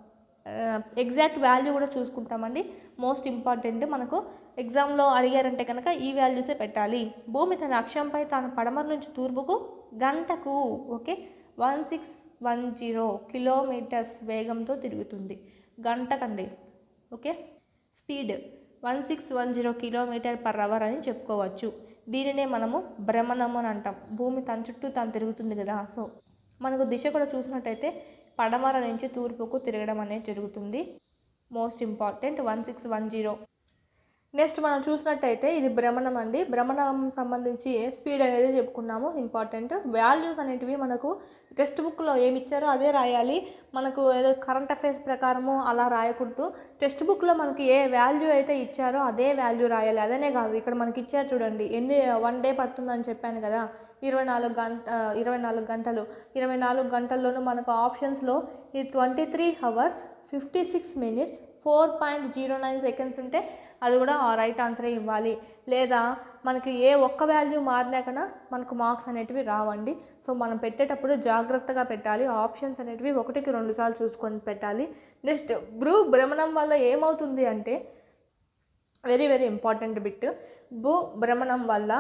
ఎగ్జాక్ట్ వాల్యూ కూడా చూసుకుంటామండి మోస్ట్ ఇంపార్టెంట్ మనకు ఎగ్జామ్లో అడిగారంటే కనుక ఈ వాల్యూసే పెట్టాలి భూమి తన అక్షంపై తాను పడమర నుంచి తూర్పుకు గంటకు okay one six one zero kilometres వేగంతో తిరుగుతుంది గంటకండి okay speed one six one zero kilometre per hour అని చెప్పుకోవచ్చు దీనినే మనము భ్రమణము అని అంటాం భూమి తన చుట్టూ తాను తిరుగుతుంది కదా సో మనకు దిశ కూడా చూసినట్టయితే పడమర నుంచి తూర్పుకు తిరగడం అనేది జరుగుతుంది most important one six one zero next మనం చూసినట్టయితే ఇది భ్రమణం అండి భ్రమణం సంబంధించి స్పీడ్ అనేది చెప్పుకున్నాము ఇంపార్టెంట్ వాల్యూస్ అనేటివి మనకు టెక్స్ట్ బుక్లో ఏమి ఇచ్చారో అదే రాయాలి మనకు ఏదో కరెంట్ అఫైర్స్ ప్రకారము అలా రాయకూడదు టెక్స్ట్ బుక్లో మనకి ఏ వాల్యూ అయితే ఇచ్చారో అదే వాల్యూ రాయాలి అదనే కాదు ఇక్కడ మనకి ఇచ్చారు చూడండి ఎన్ని వన్ డే పడుతుందని చెప్పాను కదా ఇరవై నాలుగు గంట ఇరవై నాలుగు గంటలు ఇరవై నాలుగు గంటల్లోనూ మనకు ఆప్షన్స్లో ఈ twenty three hours fifty six minutes four point zero nine seconds ఉంటే అది కూడా ఆ రైట్ ఆన్సరే ఇవ్వాలి లేదా మనకి ఏ ఒక్క వాల్యూ మారినా కన్నా మనకు మార్క్స్ అనేటివి రావండి సో మనం పెట్టేటప్పుడు జాగ్రత్తగా పెట్టాలి ఆప్షన్స్ అనేటివి ఒకటికి రెండు సార్లు చూసుకొని పెట్టాలి నెక్స్ట్ భ్రూ భ్రమణం వల్ల ఏమవుతుంది అంటే వెరీ వెరీ ఇంపార్టెంట్ బిట్ భూ భ్రమణం వల్ల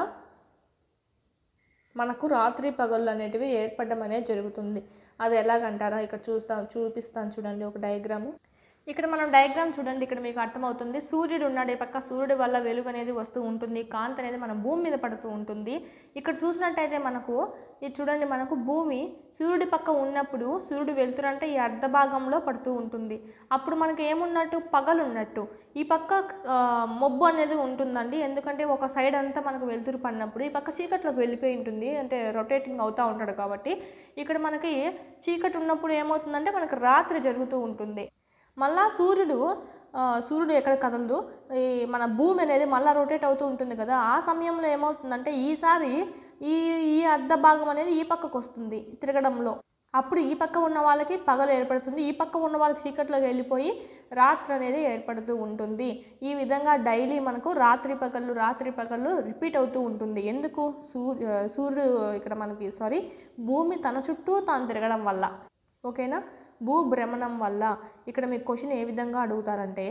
మనకు రాత్రి పగళ్ళు అనేటివి ఏర్పడడం అనేది జరుగుతుంది అది ఎలాగంటారా ఇక్కడ చూస్తాం చూపిస్తాను చూడండి ఒక డయాగ్రాము ఇక్కడ మనం డయాగ్రామ్ చూడండి ఇక్కడ మీకు అర్థమవుతుంది సూర్యుడు ఉన్నాడు ఈ పక్క సూర్యుడి వల్ల వెలుగు అనేది వస్తూ ఉంటుంది కాంతి అనేది మన భూమి మీద పడుతూ ఉంటుంది ఇక్కడ చూసినట్టయితే మనకు ఇది చూడండి మనకు భూమి సూర్యుడి పక్క ఉన్నప్పుడు సూర్యుడు వెళ్తురంటే ఈ అర్ధ భాగంలో పడుతూ ఉంటుంది అప్పుడు మనకి ఏమున్నట్టు పగలు ఉన్నట్టు ఈ పక్క ఆ, మొబ్బు అనేది ఉంటుందండి ఎందుకంటే ఒక సైడ్ అంతా మనకు వెలుతురు పడినప్పుడు ఈ పక్క చీకట్లోకి వెళ్ళిపోయి ఉంటుంది అంటే రొటేటింగ్ అవుతూ ఉంటాడు కాబట్టి ఇక్కడ మనకి చీకటి ఉన్నప్పుడు ఏమవుతుందంటే మనకు రాత్రి జరుగుతూ ఉంటుంది మళ్ళా సూర్యుడు ఆ, సూర్యుడు ఎక్కడ కదలదు ఈ మన భూమి అనేది మళ్ళీ రొటేట్ అవుతూ ఉంటుంది కదా ఆ సమయంలో ఏమవుతుందంటే ఈసారి ఈ ఈ అర్ధ భాగం అనేది ఈ పక్కకు వస్తుంది తిరగడంలో అప్పుడు ఈ పక్క ఉన్న వాళ్ళకి పగలు ఏర్పడుతుంది ఈ పక్క ఉన్న వాళ్ళకి చీకట్లోకి వెళ్ళిపోయి రాత్రి అనేది ఏర్పడుతూ ఉంటుంది ఈ విధంగా డైలీ మనకు రాత్రి పగళ్ళు రాత్రి పగళ్ళు రిపీట్ అవుతూ ఉంటుంది ఎందుకు సూర్య సూర్యుడు ఇక్కడ మనకి సారీ భూమి తన చుట్టూ తాను తిరగడం వల్ల ఓకేనా భూభ్రమణం వల్ల ఇక్కడ మీకు క్వశ్చన్ ఏ విధంగా అడుగుతారంటే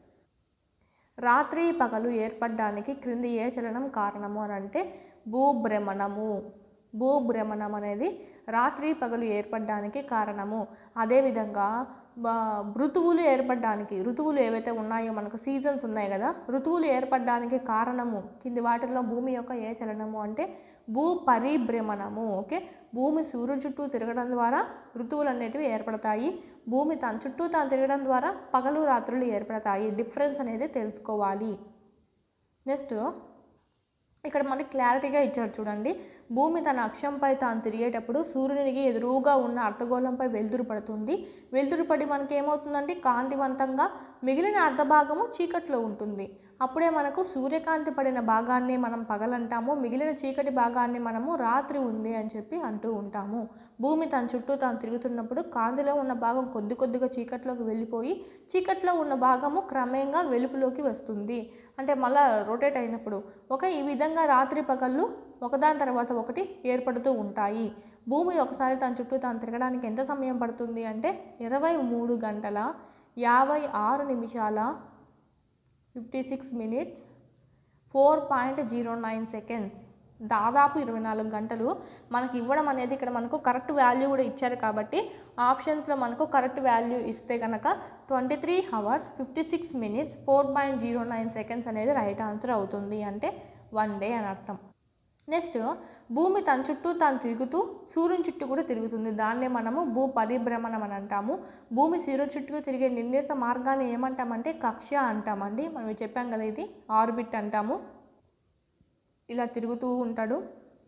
రాత్రి పగలు ఏర్పడడానికి క్రింది ఏ చలనం కారణము అని అంటే భూభ్రమణము భూభ్రమణం అనేది రాత్రి పగలు ఏర్పడడానికి కారణము అదేవిధంగా బ- ఋతువులు ఏర్పడడానికి ఋతువులు ఏవైతే ఉన్నాయో మనకు సీజన్స్ ఉన్నాయి కదా ఋతువులు ఏర్పడడానికి కారణము కింది వాటిల్లో భూమి యొక్క ఏ చలనము అంటే భూ పరిభ్రమణము ఓకే భూమి సూర్యుడి చుట్టూ తిరగడం ద్వారా ఋతువులు అనేటివి ఏర్పడతాయి భూమి తన చుట్టూ తాను తిరగడం ద్వారా పగలు రాత్రులు ఏర్పడతాయి డిఫరెన్స్ అనేది తెలుసుకోవాలి నెక్స్ట్ ఇక్కడ మనకి క్లారిటీగా ఇచ్చాడు చూడండి భూమి తన అక్షంపై తాను తిరిగేటప్పుడు సూర్యునికి ఎదురుగా ఉన్న అర్ధగోళంపై వెలుతురు పడుతుంది వెలుతురు పడి మనకి ఏమవుతుందంటే కాంతివంతంగా మిగిలిన అర్ధభాగము చీకట్లో ఉంటుంది అప్పుడే మనకు సూర్యకాంతి పడిన భాగాన్ని మనం పగలంటాము మిగిలిన చీకటి భాగాన్ని మనము రాత్రి ఉంది అని చెప్పి అంటూ ఉంటాము భూమి తన చుట్టూ తాను తిరుగుతున్నప్పుడు కాంతిలో ఉన్న భాగం కొద్ది కొద్దిగా చీకట్లోకి వెళ్ళిపోయి చీకట్లో ఉన్న భాగము క్రమేణంగా వెలుపులోకి వస్తుంది అంటే మళ్ళా రొటేట్ అయినప్పుడు ఒక ఈ విధంగా రాత్రి పగళ్ళు ఒకదాని తర్వాత ఒకటి ఏర్పడుతూ ఉంటాయి భూమి ఒకసారి తన చుట్టూ తాను తిరగడానికి ఎంత సమయం పడుతుంది అంటే ఇరవై మూడు గంటల యాభై ఆరు నిమిషాల fifty six minutes four point zero nine seconds దాదాపు ఇరవై నాలుగు గంటలు మనకి ఇవ్వడం అనేది ఇక్కడ మనకు కరెక్ట్ వాల్యూ కూడా ఇచ్చారు కాబట్టి ఆప్షన్స్లో మనకు కరెక్ట్ వాల్యూ ఇస్తే కనుక twenty three hours fifty six minutes four point zero nine seconds అనేది రైట్ ఆన్సర్ అవుతుంది అంటే వన్ డే అని అర్థం నెక్స్ట్ భూమి తన చుట్టూ తాను తిరుగుతూ సూర్యుని చుట్టూ కూడా తిరుగుతుంది దాన్నే మనము భూ పరిభ్రమణం అని అంటాము భూమి సూర్యుని చుట్టూ తిరిగే నిర్ణీత మార్గాన్ని ఏమంటామంటే కక్ష అంటామండి మనం ఇది చెప్పాం కదా ఇది ఆర్బిట్ అంటాము ఇలా తిరుగుతూ ఉంటాడు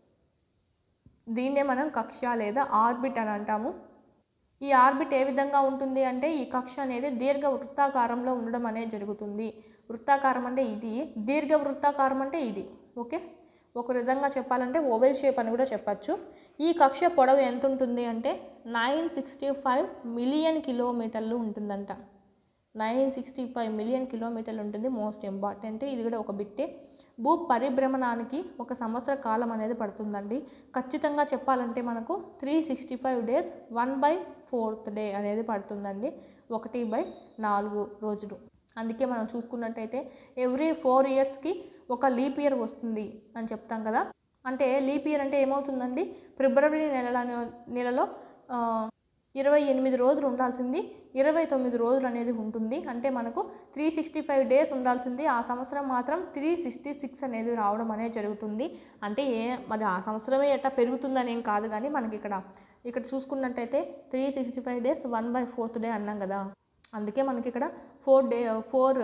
దీన్నే మనం కక్ష లేదా ఆర్బిట్ అని అంటాము ఈ ఆర్బిట్ ఏ విధంగా ఉంటుంది అంటే ఈ కక్ష అనేది దీర్ఘ వృత్తాకారంలో ఉండడం అనేది జరుగుతుంది వృత్తాకారం అంటే ఇది దీర్ఘ వృత్తాకారం అంటే ఇది ఓకే ఒక విధంగా చెప్పాలంటే ఓవెల్ షేప్ అని కూడా చెప్పచ్చు ఈ కక్ష పొడవు ఎంత ఉంటుంది అంటే నైన్ సిక్స్టీ ఫైవ్ మిలియన్ కిలోమీటర్లు ఉంటుందంట నైన్ సిక్స్టీ ఫైవ్ మిలియన్ కిలోమీటర్లు ఉంటుంది మోస్ట్ ఇంపార్టెంట్ ఇది కూడా ఒక బిట్టే భూ పరిభ్రమణానికి ఒక సంవత్సర కాలం అనేది పడుతుందండి ఖచ్చితంగా చెప్పాలంటే మనకు three sixty five days one by fourth day అనేది పడుతుందండి ఒకటి బై నాలుగు రోజులు అందుకే మనం చూసుకున్నట్టయితే ఎవ్రీ ఫోర్ ఇయర్స్కి ఒక లీప్ ఇయర్ వస్తుంది అని చెప్తాం కదా అంటే లీప్ ఇయర్ అంటే ఏమవుతుందండి ఫిబ్రవరి నెల నెలలో ఆ, ఇరవై ఎనిమిది రోజులు ఉండాల్సింది ఇరవై తొమ్మిది రోజులు అనేది ఉంటుంది అంటే మనకు త్రీ సిక్స్టీ ఫైవ్ డేస్ ఉండాల్సింది ఆ సంవత్సరం మాత్రం త్రీ సిక్స్టీ సిక్స్ అనేది రావడం అనేది జరుగుతుంది అంటే ఏ మరి ఆ సంవత్సరమే ఎట్లా పెరుగుతుందని ఏం కాదు కానీ మనకి ఇక్కడ ఇక్కడ చూసుకున్నట్టయితే three sixty five days one by fourth day అన్నాం కదా అందుకే మనకి ఇక్కడ ఫోర్ డే ఫోర్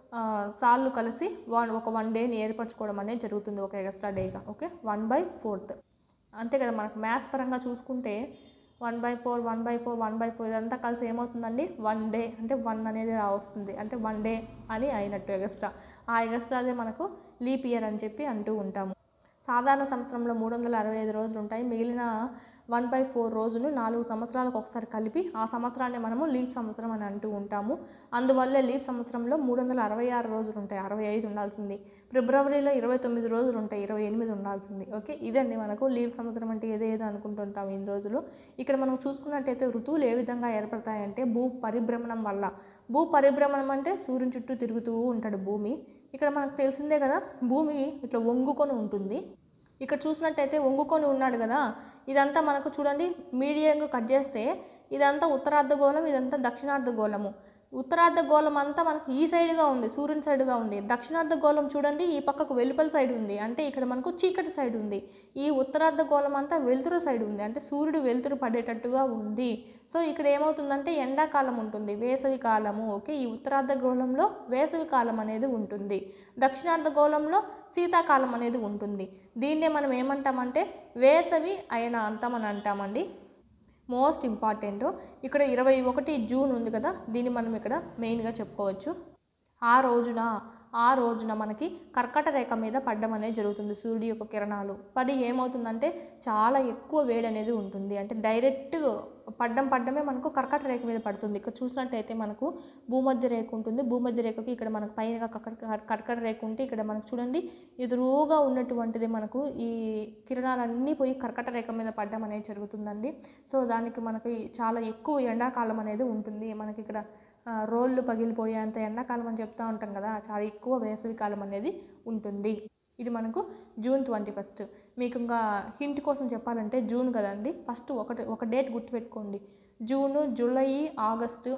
సార్లు కలిసి వన్ ఒక వన్ డేని ఏర్పరచుకోవడం అనేది జరుగుతుంది ఒక ఎక్స్ట్రా డేగా ఓకే వన్ బై ఫోర్త్ అంతే కదా మనకు మ్యాథ్స్ పరంగా చూసుకుంటే one by four one by four one by four ఇదంతా కలిసి ఏమవుతుందండి వన్ డే అంటే వన్ అనేది రా వస్తుంది అంటే వన్ డే అని అయినట్టు ఎగస్ట్రా ఆ ఎగస్ట్రాదే మనకు లీప్ ఇయర్ అని చెప్పి అంటూ ఉంటాము సాధారణ సంవత్సరంలో మూడు వందల అరవై ఐదు రోజులు ఉంటాయి మిగిలిన వన్ బై ఫోర్ రోజులు నాలుగు సంవత్సరాలకు ఒకసారి కలిపి ఆ సంవత్సరాన్ని మనము లీప్ సంవత్సరం అని అంటూ ఉంటాము అందువల్లే లీప్ సంవత్సరంలో మూడు వందల అరవై ఆరు రోజులు ఉంటాయి అరవై ఐదు ఉండాల్సింది ఫిబ్రవరిలో ఇరవై తొమ్మిది రోజులు ఉంటాయి ఇరవై ఎనిమిది ఉండాల్సింది ఓకే ఇదండి మనకు లీవ్ సంవత్సరం అంటే ఏదో ఏదో అనుకుంటుంటాం ఇన్ని రోజులు ఇక్కడ మనం చూసుకున్నట్టయితే ఋతువులు ఏ విధంగా ఏర్పడతాయంటే భూ పరిభ్రమణం వల్ల భూ పరిభ్రమణం అంటే సూర్యుని చుట్టూ తిరుగుతూ ఉంటాడు భూమి ఇక్కడ మనకు తెలిసిందే కదా భూమి ఇట్లా వంగుకొని ఉంటుంది ఇక్కడ చూసినట్టయితే వంగుకొని ఉన్నాడు కదా ఇదంతా మనకు చూడండి మీడియంగా కట్ చేస్తే ఇదంతా ఉత్తరార్ధగోళం ఇదంతా దక్షిణార్ధగోళము ఉత్తరార్ధగోళం అంతా మనకు ఈ సైడ్గా ఉంది సూర్యుని సైడ్గా ఉంది దక్షిణార్ధగోళం చూడండి ఈ పక్కకు వెలుపల సైడ్ ఉంది అంటే ఇక్కడ మనకు చీకటి సైడ్ ఉంది ఈ ఉత్తరార్ధగోళం అంతా వెలుతురు సైడ్ ఉంది అంటే సూర్యుడు వెలుతురు పడేటట్టుగా ఉంది సో ఇక్కడ ఏమవుతుందంటే ఎండాకాలం ఉంటుంది వేసవి కాలము ఓకే ఈ ఉత్తరార్ధగోళంలో వేసవి కాలం అనేది ఉంటుంది దక్షిణార్ధగోళంలో శీతాకాలం అనేది ఉంటుంది దీన్నే మనం ఏమంటామంటే వేసవి అయిన అంతం అని అంటామండి మోస్ట్ ఇంపార్టెంట్ ఇక్కడ ఇరవై ఒకటి జూన్ ఉంది కదా దీన్ని మనం ఇక్కడ మెయిన్గా చెప్పుకోవచ్చు ఆ రోజున ఆ రోజున మనకి కర్కట రేఖ మీద పడ్డం అనేది జరుగుతుంది సూర్యుడి యొక్క కిరణాలు పడి ఏమవుతుందంటే చాలా ఎక్కువ వేడి అనేది ఉంటుంది అంటే డైరెక్ట్ పడ్డం పడ్డమే మనకు కర్కట రేఖ మీద పడుతుంది ఇక్కడ చూసినట్టయితే మనకు భూమధ్య రేఖ ఉంటుంది భూమధ్య రేఖకి ఇక్కడ మనకు పైన కర్కట కర్కట రేఖ ఉంటే ఇక్కడ మనకు చూడండి ఎదురుగా ఉన్నటువంటిది మనకు ఈ కిరణాలన్నీ పోయి కర్కట రేఖ మీద పడ్డం అనేది జరుగుతుందండి సో దానికి మనకి చాలా ఎక్కువ ఎండాకాలం అనేది ఉంటుంది మనకి ఇక్కడ ఆ, రోళ్ళు పగిలిపోయేంత ఎండాకాలం అని చెప్తా ఉంటాం కదా చాలా ఎక్కువ వేసవి కాలం అనేది ఉంటుంది ఇది మనకు జూన్ ట్వంటీ ఫస్ట్ మీకు ఇంకా హింట్ కోసం చెప్పాలంటే జూన్ కదండి ఫస్ట్ ఒకటి ఒక డేట్ గుర్తుపెట్టుకోండి June July August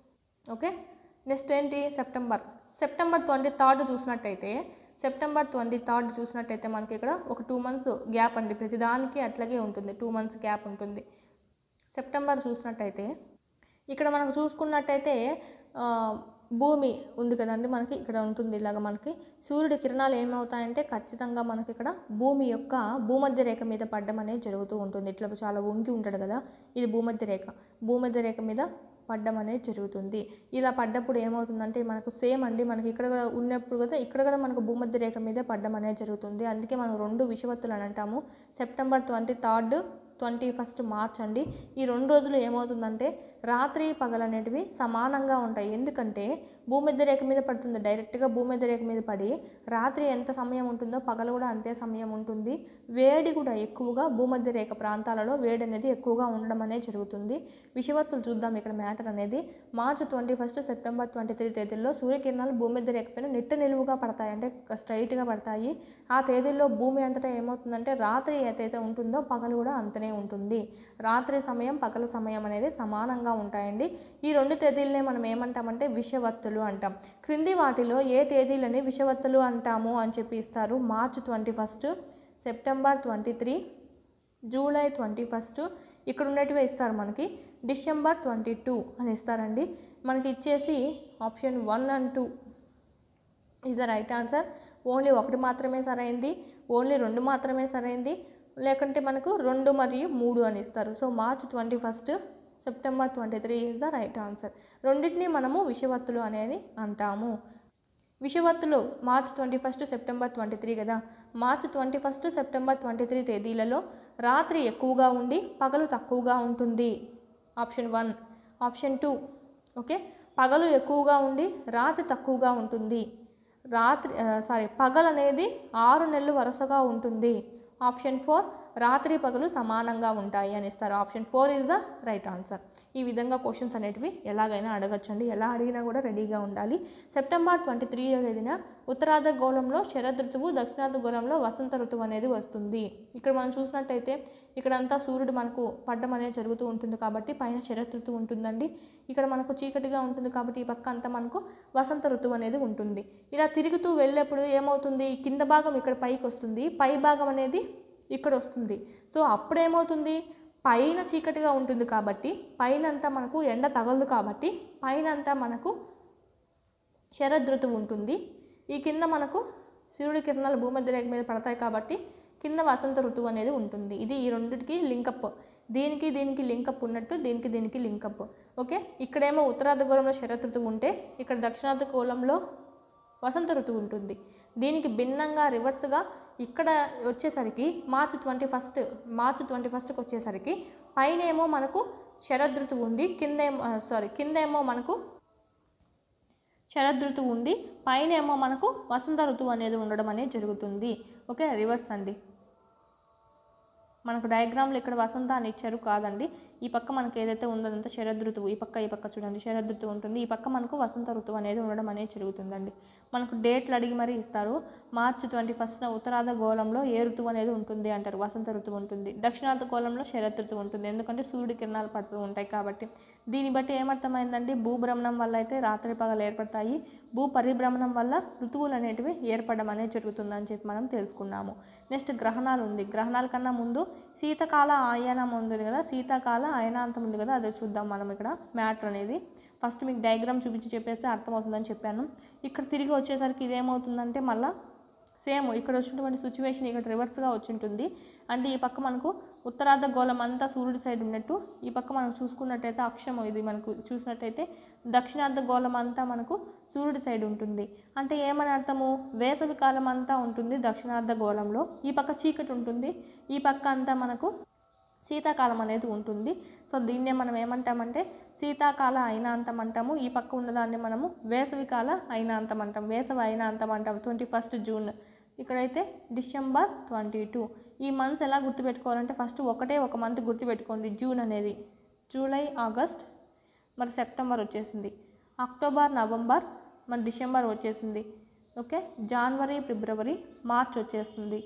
okay next ఏంటి సెప్టెంబర్ సెప్టెంబర్ ట్వంటీ థర్డ్ చూసినట్టయితే సెప్టెంబర్ ట్వంటీ థర్డ్ చూసినట్టయితే మనకి ఇక్కడ ఒక టూ మంత్స్ గ్యాప్ అండి ప్రతిదానికి అట్లాగే ఉంటుంది టూ మంత్స్ గ్యాప్ ఉంటుంది సెప్టెంబర్ చూసినట్టయితే ఇక్కడ మనకు చూసుకున్నట్టయితే ఆ, భూమి ఉంది కదండి మనకి ఇక్కడ ఉంటుంది ఇలాగ మనకి సూర్యుడి కిరణాలు ఏమవుతాయంటే ఖచ్చితంగా మనకి ఇక్కడ భూమి యొక్క భూమధ్య రేఖ మీద పడ్డం అనేది జరుగుతూ ఉంటుంది ఇట్లా చాలా వంగి ఉంటాడు కదా ఇది భూమధ్య రేఖ భూమధ్య రేఖ మీద పడ్డం అనేది జరుగుతుంది ఇలా పడ్డప్పుడు ఏమవుతుందంటే మనకు సేమ్ అండి మనకి ఇక్కడ కూడా ఉన్నప్పుడు కదా ఇక్కడ కూడా మనకు భూమధ్య రేఖ మీద పడ్డం అనేది జరుగుతుంది అందుకే మనం రెండు విషవత్తులు అని అంటాము September twenty third twenty first March అండి ఈ రెండు రోజులు ఏమవుతుందంటే రాత్రి పగలు అనేటివి సమానంగా ఉంటాయి ఎందుకంటే భూమధ్య రేఖ మీద పడుతుంది డైరెక్ట్గా భూమధ్య రేఖ మీద పడి రాత్రి ఎంత సమయం ఉంటుందో పగలు కూడా అంతే సమయం ఉంటుంది వేడి కూడా ఎక్కువగా భూమధ్య రేఖ ప్రాంతాలలో వేడి అనేది ఎక్కువగా ఉండడం అనేది జరుగుతుంది విషవత్తులు చూద్దాం ఇక్కడ మ్యాటర్ అనేది March twenty first September twenty three తేదీల్లో సూర్యకిరణాలు భూమధ్య రేఖ పైన నిట్ట నిలువుగా పడతాయి అంటే స్ట్రైట్గా పడతాయి ఆ తేదీల్లో భూమి అంతటా ఏమవుతుందంటే రాత్రి ఏదైతే ఉంటుందో పగలు కూడా అంతనే ఉంటుంది రాత్రి సమయం పగల సమయం అనేది సమానంగా ఉంటాయండి ఈ రెండు తేదీలనే మనం ఏమంటామంటే విషవత్తులు అంటాం క్రింది వాటిలో ఏ తేదీలని విషవత్తులు అంటాము అని చెప్పి ఇస్తారు March twenty first September twenty three July twenty first ఇక్కడ ఉన్నటివే ఇస్తారు మనకి డిసెంబర్ ట్వంటీ టూ అని ఇస్తారండి మనకి ఇచ్చేసి option one and two is the right answer only ఒకటి మాత్రమే సరైంది ఓన్లీ రెండు మాత్రమే సరైంది లేకుంటే మనకు రెండు మరియు మూడు అని ఇస్తారు so March twenty first September twenty three is the right answer రెండింటిని మనము విషవత్తులు అనేది అంటాము విషవత్తులు March twenty first September twenty three కదా March twenty first September twenty three తేదీలలో రాత్రి ఎక్కువగా ఉండి పగలు తక్కువగా ఉంటుంది option one option two okay పగలు ఎక్కువగా ఉండి రాత్రి తక్కువగా ఉంటుంది రాత్రి సారీ పగలు అనేది ఆరు నెలలు వరుసగా ఉంటుంది ఆప్షన్ ఫోర్ రాత్రి పగలు సమానంగా ఉంటాయి అని ఇస్తారు option four is the right answer ఈ విధంగా క్వశ్చన్స్ అనేటివి ఎలాగైనా అడగచ్చండి ఎలా అడిగినా కూడా రెడీగా ఉండాలి సెప్టెంబర్ ట్వంటీ త్రీ తేదీన ఉత్తరార్ధ గోళంలో శరద్ ఋతువు దక్షిణార్ధ గోళంలో వసంత ఋతువు అనేది వస్తుంది ఇక్కడ మనం చూసినట్టయితే ఇక్కడంతా సూర్యుడు మనకు పడ్డం అనేది జరుగుతూ ఉంటుంది కాబట్టి పైన శరత్ ఋతువు ఉంటుందండి ఇక్కడ మనకు చీకటిగా ఉంటుంది కాబట్టి ఈ పక్క అంతా మనకు వసంత ఋతువు అనేది ఉంటుంది ఇలా తిరుగుతూ వెళ్ళేప్పుడు ఏమవుతుంది ఈ కింద భాగం ఇక్కడ పైకి వస్తుంది పై భాగం అనేది ఇక్కడ వస్తుంది సో అప్పుడు ఏమవుతుంది పైన చీకటిగా ఉంటుంది కాబట్టి పైన అంతా మనకు ఎండ తగలదు కాబట్టి పైన అంతా మనకు శరదృతువు ఉంటుంది ఈ కింద మనకు సూర్యుడి కిరణాలు భూమధ్య రేఖ మీద పడతాయి కాబట్టి కింద వసంత ఋతువు అనేది ఉంటుంది ఇది ఈ రెండింటికి లింకప్ దీనికి దీనికి లింకప్ ఉన్నట్టు దీనికి దీనికి లింకప్ ఓకే ఇక్కడేమో ఉత్తరార్ధగోళంలో శరత్ ఋతువు ఉంటే ఇక్కడ దక్షిణార్ధగోళంలో వసంత ఋతువు ఉంటుంది దీనికి భిన్నంగా రివర్స్గా ఇక్కడ వచ్చేసరికి March twenty first March twenty ఫస్ట్కి వచ్చేసరికి పైన ఏమో మనకు శరదృతువు ఉండి కింద ఏమో సారీ కింద ఏమో మనకు శరదృతువు ఉండి పైన ఏమో మనకు వసంత ఋతువు అనేది ఉండడం అనేది జరుగుతుంది ఓకే రివర్స్ అండి మనకు డయాగ్రామ్లో ఇక్కడ వసంత అని ఇచ్చారు కాదండి ఈ పక్క మనకి ఏదైతే ఉందో అదంతా శరదృతువు ఈ పక్క ఈ పక్క చూడండి శరదృతువు ఉంటుంది ఈ పక్క మనకు వసంత ఋతువు అనేది ఉండడం అనేది జరుగుతుందండి మనకు డేట్లు అడిగి మరీ ఇస్తారు మార్చి ట్వంటీ ఫస్ట్న ఉత్తరార్ధ గోళంలో ఏ ఋతువు అనేది ఉంటుంది అంటారు వసంత ఋతువు ఉంటుంది దక్షిణార్ధ గోళంలో శరద్ ఋతువు ఉంటుంది ఎందుకంటే సూర్యుడి కిరణాలు పడుతూ ఉంటాయి కాబట్టి దీన్ని బట్టి ఏమర్థమైందండి భూభ్రమణం వల్ల అయితే రాత్రి పగలు ఏర్పడతాయి భూ పరిభ్రమణం వల్ల ఋతువులు అనేటివి ఏర్పడడం అనేది జరుగుతుందని చెప్పి మనం తెలుసుకున్నాము నెక్స్ట్ గ్రహణాలు ఉంది గ్రహణాల కన్నా ముందు శీతకాల ఆయనం ఉంది కదా శీతాకాల అయనాంతం ఉంది కదా అదే చూద్దాం మనం ఇక్కడ మ్యాటర్ అనేది ఫస్ట్ మీకు డయాగ్రామ్ చూపించి చెప్పేస్తే అర్థమవుతుందని చెప్పాను ఇక్కడ తిరిగి వచ్చేసరికి ఇదేమవుతుందంటే మళ్ళీ సేమ్ ఇక్కడ వచ్చినటువంటి సిచ్యువేషన్ ఇక్కడ రివర్స్గా వచ్చి ఉంటుంది అంటే ఈ పక్క మనకు ఉత్తరార్ధ గోళం అంతా సూర్యుడి సైడ్ ఉన్నట్టు ఈ పక్క మనం చూసుకున్నట్టయితే అక్షం ఇది మనకు చూసినట్టయితే దక్షిణార్ధ గోళం అంతా మనకు సూర్యుడి సైడ్ ఉంటుంది అంటే ఏమని అర్థము వేసవి కాలం అంతా ఉంటుంది దక్షిణార్ధ గోళంలో ఈ పక్క చీకటి ఉంటుంది ఈ పక్క అంతా మనకు శీతాకాలం అనేది ఉంటుంది సో దీన్నే మనం ఏమంటామంటే శీతాకాల అయినాంతం అంటాము ఈ పక్క ఉన్నదాన్ని మనము వేసవికాల అయినాంతం అంటాం వేసవి అయినాంతం అంటాం ట్వంటీ ఫస్ట్ జూన్ ఇక్కడైతే డిసెంబర్ ట్వంటీ టూ ఈ మంత్స్ ఎలా గుర్తుపెట్టుకోవాలంటే ఫస్ట్ ఒకటే ఒక మంత్ గుర్తుపెట్టుకోండి జూన్ అనేది జూలై ఆగస్ట్ మరి సెప్టెంబర్ వచ్చేసింది అక్టోబర్ నవంబర్ మరి డిసెంబర్ వచ్చేసింది ఓకే జనవరి ఫిబ్రవరి మార్చ్ వచ్చేస్తుంది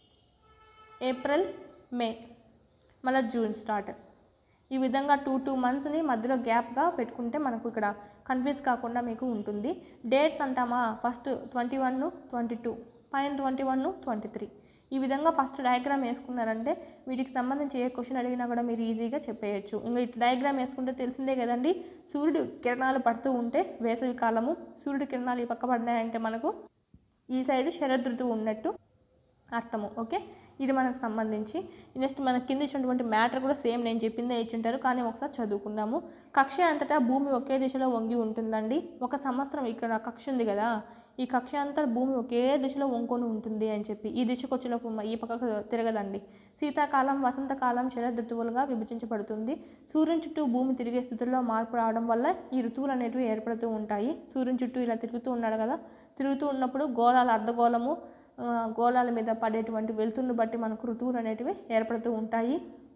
ఏప్రిల్ మే మళ్ళీ జూన్ స్టార్ట్ ఈ విధంగా టూ టూ మంత్స్ని మధ్యలో గ్యాప్గా పెట్టుకుంటే మనకు ఇక్కడ కన్ఫ్యూజ్ కాకుండా మీకు ఉంటుంది డేట్స్ అంటామా first twenty one twenty two పైన ట్వంటీ వన్ ట్వంటీ త్రీ ఈ విధంగా ఫస్ట్ డయాగ్రామ్ వేసుకున్నారంటే వీటికి సంబంధించి ఏ క్వశ్చన్ అడిగినా కూడా మీరు ఈజీగా చెప్పేయచ్చు ఇంకా ఇట్లా డయాగ్రామ్ వేసుకుంటే తెలిసిందే కదండి సూర్యుడు కిరణాలు పడుతూ ఉంటే వేసవి కాలము సూర్యుడు కిరణాలు ఈ పక్క పడినాయంటే మనకు ఈ సైడ్ శరదృతువు ఉన్నట్టు అర్థము ఓకే ఇది మనకు సంబంధించి నెక్స్ట్ మనకి కింద ఇచ్చినటువంటి మ్యాటర్ కూడా సేమ్ నేను చెప్పిందే ఇచ్చింటారు కానీ ఒకసారి చదువుకున్నాము కక్ష అంతటా భూమి ఒకే దిశలో వంగి ఉంటుందండి ఒక సంవత్సరం ఇక్కడ కక్ష ఉంది కదా ఈ కక్ష అంతా భూమి ఒకే దిశలో వంకొని ఉంటుంది అని చెప్పి ఈ దిశకు వచ్చేలోపు మ- ఈ పక్కకు తిరగదండి శీతాకాలం వసంతకాలం శరద్ ఋతువులుగా విభజించబడుతుంది సూర్యుని చుట్టూ భూమి తిరిగే స్థితిలో మార్పు రావడం వల్ల ఈ ఋతువులు అనేటివి ఏర్పడుతూ ఉంటాయి సూర్యుని చుట్టూ ఇలా తిరుగుతూ ఉన్నాడు కదా తిరుగుతూ ఉన్నప్పుడు గోళాలు అర్ధగోళము ఆ, గోళాల మీద పడేటువంటి వెలుతురుని బట్టి మనకు ఋతువులు అనేటివి ఏర్పడుతూ ఉంటాయి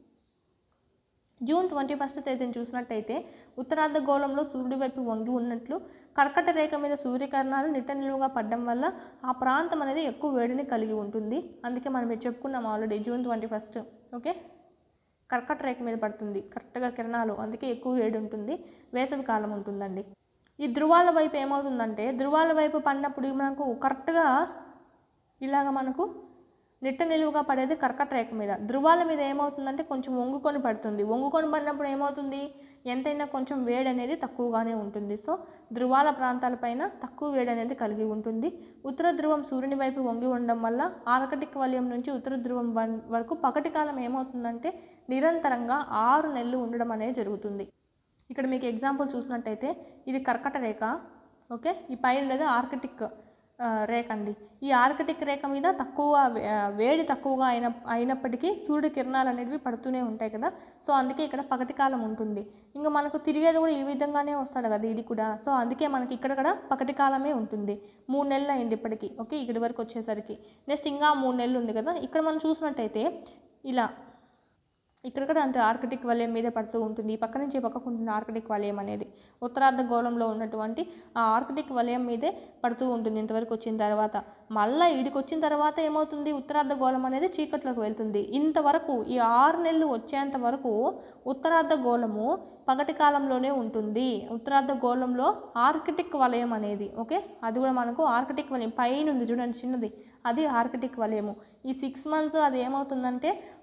జూన్ ట్వంటీ ఫస్ట్ తేదీని చూసినట్టయితే ఉత్తరార్ధ గోళంలో సూర్యుడి వైపు వంగి ఉన్నట్లు కర్కట రేఖ మీద సూర్యకిరణాలు నిట్ట నిలువుగా పడడం వల్ల ఆ ప్రాంతం అనేది ఎక్కువ వేడిని కలిగి ఉంటుంది అందుకే మనం ఇది చెప్పుకున్నాం already June twenty first okay కర్కట రేఖ మీద పడుతుంది కరెక్ట్గా కిరణాలు అందుకే ఎక్కువ వేడి ఉంటుంది వేసవి కాలం ఉంటుందండి ఈ ధ్రువాల వైపు ఏమవుతుందంటే ధ్రువాల వైపు పడినప్పుడు మనకు కరెక్ట్గా ఇలాగ మనకు నిట్ట నిలువుగా పడేది కర్కట రేఖ మీద ధ్రువాల మీద ఏమవుతుందంటే కొంచెం వంగుకొని పడుతుంది వంగుకొని పడినప్పుడు ఏమవుతుంది ఎంతైనా కొంచెం వేడి అనేది తక్కువగానే ఉంటుంది సో ధ్రువాల ప్రాంతాలపైన తక్కువ వేడి అనేది కలిగి ఉంటుంది ఉత్తర ధ్రువం సూర్యుని వైపు వంగి ఉండడం వల్ల ఆర్కటిక్ వలయం నుంచి ఉత్తర ధ్రువం వన్- వరకు పగటి కాలం ఏమవుతుందంటే నిరంతరంగా ఆరు నెలలు ఉండడం అనేది జరుగుతుంది ఇక్కడ మీకు ఎగ్జాంపుల్ చూసినట్టయితే ఇది కర్కట రేఖ ఓకే ఈ పైన ఉండేది ఆర్కిటిక్ ఆ, రేఖ అండి ఈ ఆర్కిటిక్ రేఖ మీద తక్కువ వే- ఆ, వేడి తక్కువగా అయిన అయినప్పటికీ సూర్యుడి కిరణాలు అనేవి పడుతూనే ఉంటాయి కదా సో అందుకే ఇక్కడ పగటి కాలం ఉంటుంది ఇంకా మనకు తిరిగేది కూడా ఈ విధంగానే వస్తాడు కదా ఇది కూడా సో అందుకే మనకి ఇక్కడ కూడా పగటి కాలమే ఉంటుంది మూడు నెలలు అయింది ఇప్పటికి ఓకే ఇక్కడి వరకు వచ్చేసరికి నెక్స్ట్ ఇంకా మూడు నెలలు ఉంది కదా ఇక్కడ మనం చూసినట్టయితే ఇలా ఇక్కడ కూడా అంతే ఆర్కిటిక్ వలయం మీదే పడుతూ ఉంటుంది ఈ పక్క నుంచి ఈ పక్కకు ఉంటుంది ఆర్కిటిక్ వలయం అనేది ఉత్తరార్ధ గోళంలో ఉన్నటువంటి ఆ ఆర్కిటిక్ వలయం మీదే పడుతూ ఉంటుంది ఇంతవరకు వచ్చిన తర్వాత మళ్ళీ ఈడికి వచ్చిన తర్వాత ఏమవుతుంది ఉత్తరార్ధ గోళం అనేది చీకట్లోకి వెళ్తుంది ఇంతవరకు ఈ ఆరు నెలలు వచ్చేంత వరకు ఉత్తరార్ధ గోళము పగటి కాలంలోనే ఉంటుంది ఉత్తరార్ధ గోళంలో ఆర్కిటిక్ వలయం అనేది ఓకే అది కూడా మనకు ఆర్కిటిక్ వలయం పైన ఉంది చూడండి చిన్నది అది ఆర్కిటిక్ వలయము ఈ సిక్స్ మంత్స్ అది ఏమవుతుందంటే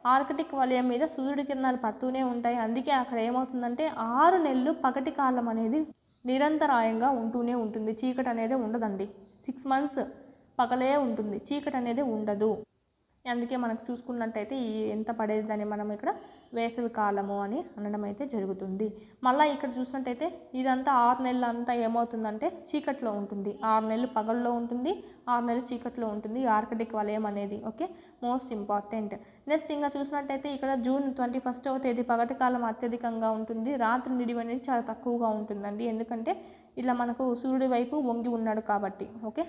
ఆర్కిటిక్ వలయం మీద సూర్యుడి కిరణాలు పడుతూనే ఉంటాయి అందుకే అక్కడ ఏమవుతుందంటే ఆరు నెలలు పగటి కాలం అనేది నిరంతరాయంగా ఉంటూనే ఉంటుంది చీకటి అనేది ఉండదండి సిక్స్ మంత్స్ పగలే ఉంటుంది చీకటి అనేది ఉండదు అందుకే మనకు చూసుకున్నట్టయితే ఈ ఎంత పడేదని మనం ఇక్కడ వేసవి కాలము అని అనడం అయితే జరుగుతుంది మళ్ళీ ఇక్కడ చూసినట్టయితే ఇదంతా ఆరు నెలలు అంతా ఏమవుతుందంటే చీకట్లో ఉంటుంది ఆరు నెలలు పగల్లో ఉంటుంది ఆరు నెలలు చీకట్లో ఉంటుంది ఈ ఆర్కిటిక్ వలయం అనేది ఓకే మోస్ట్ ఇంపార్టెంట్ నెక్స్ట్ ఇంకా చూసినట్టయితే ఇక్కడ జూన్ ట్వంటీ ఫస్టవ తేదీ పగటి కాలం అత్యధికంగా ఉంటుంది రాత్రి నిడివి అనేది చాలా తక్కువగా ఉంటుందండి ఎందుకంటే ఇలా మనకు సూర్యుడి వైపు వంగి ఉన్నాడు కాబట్టి ఓకే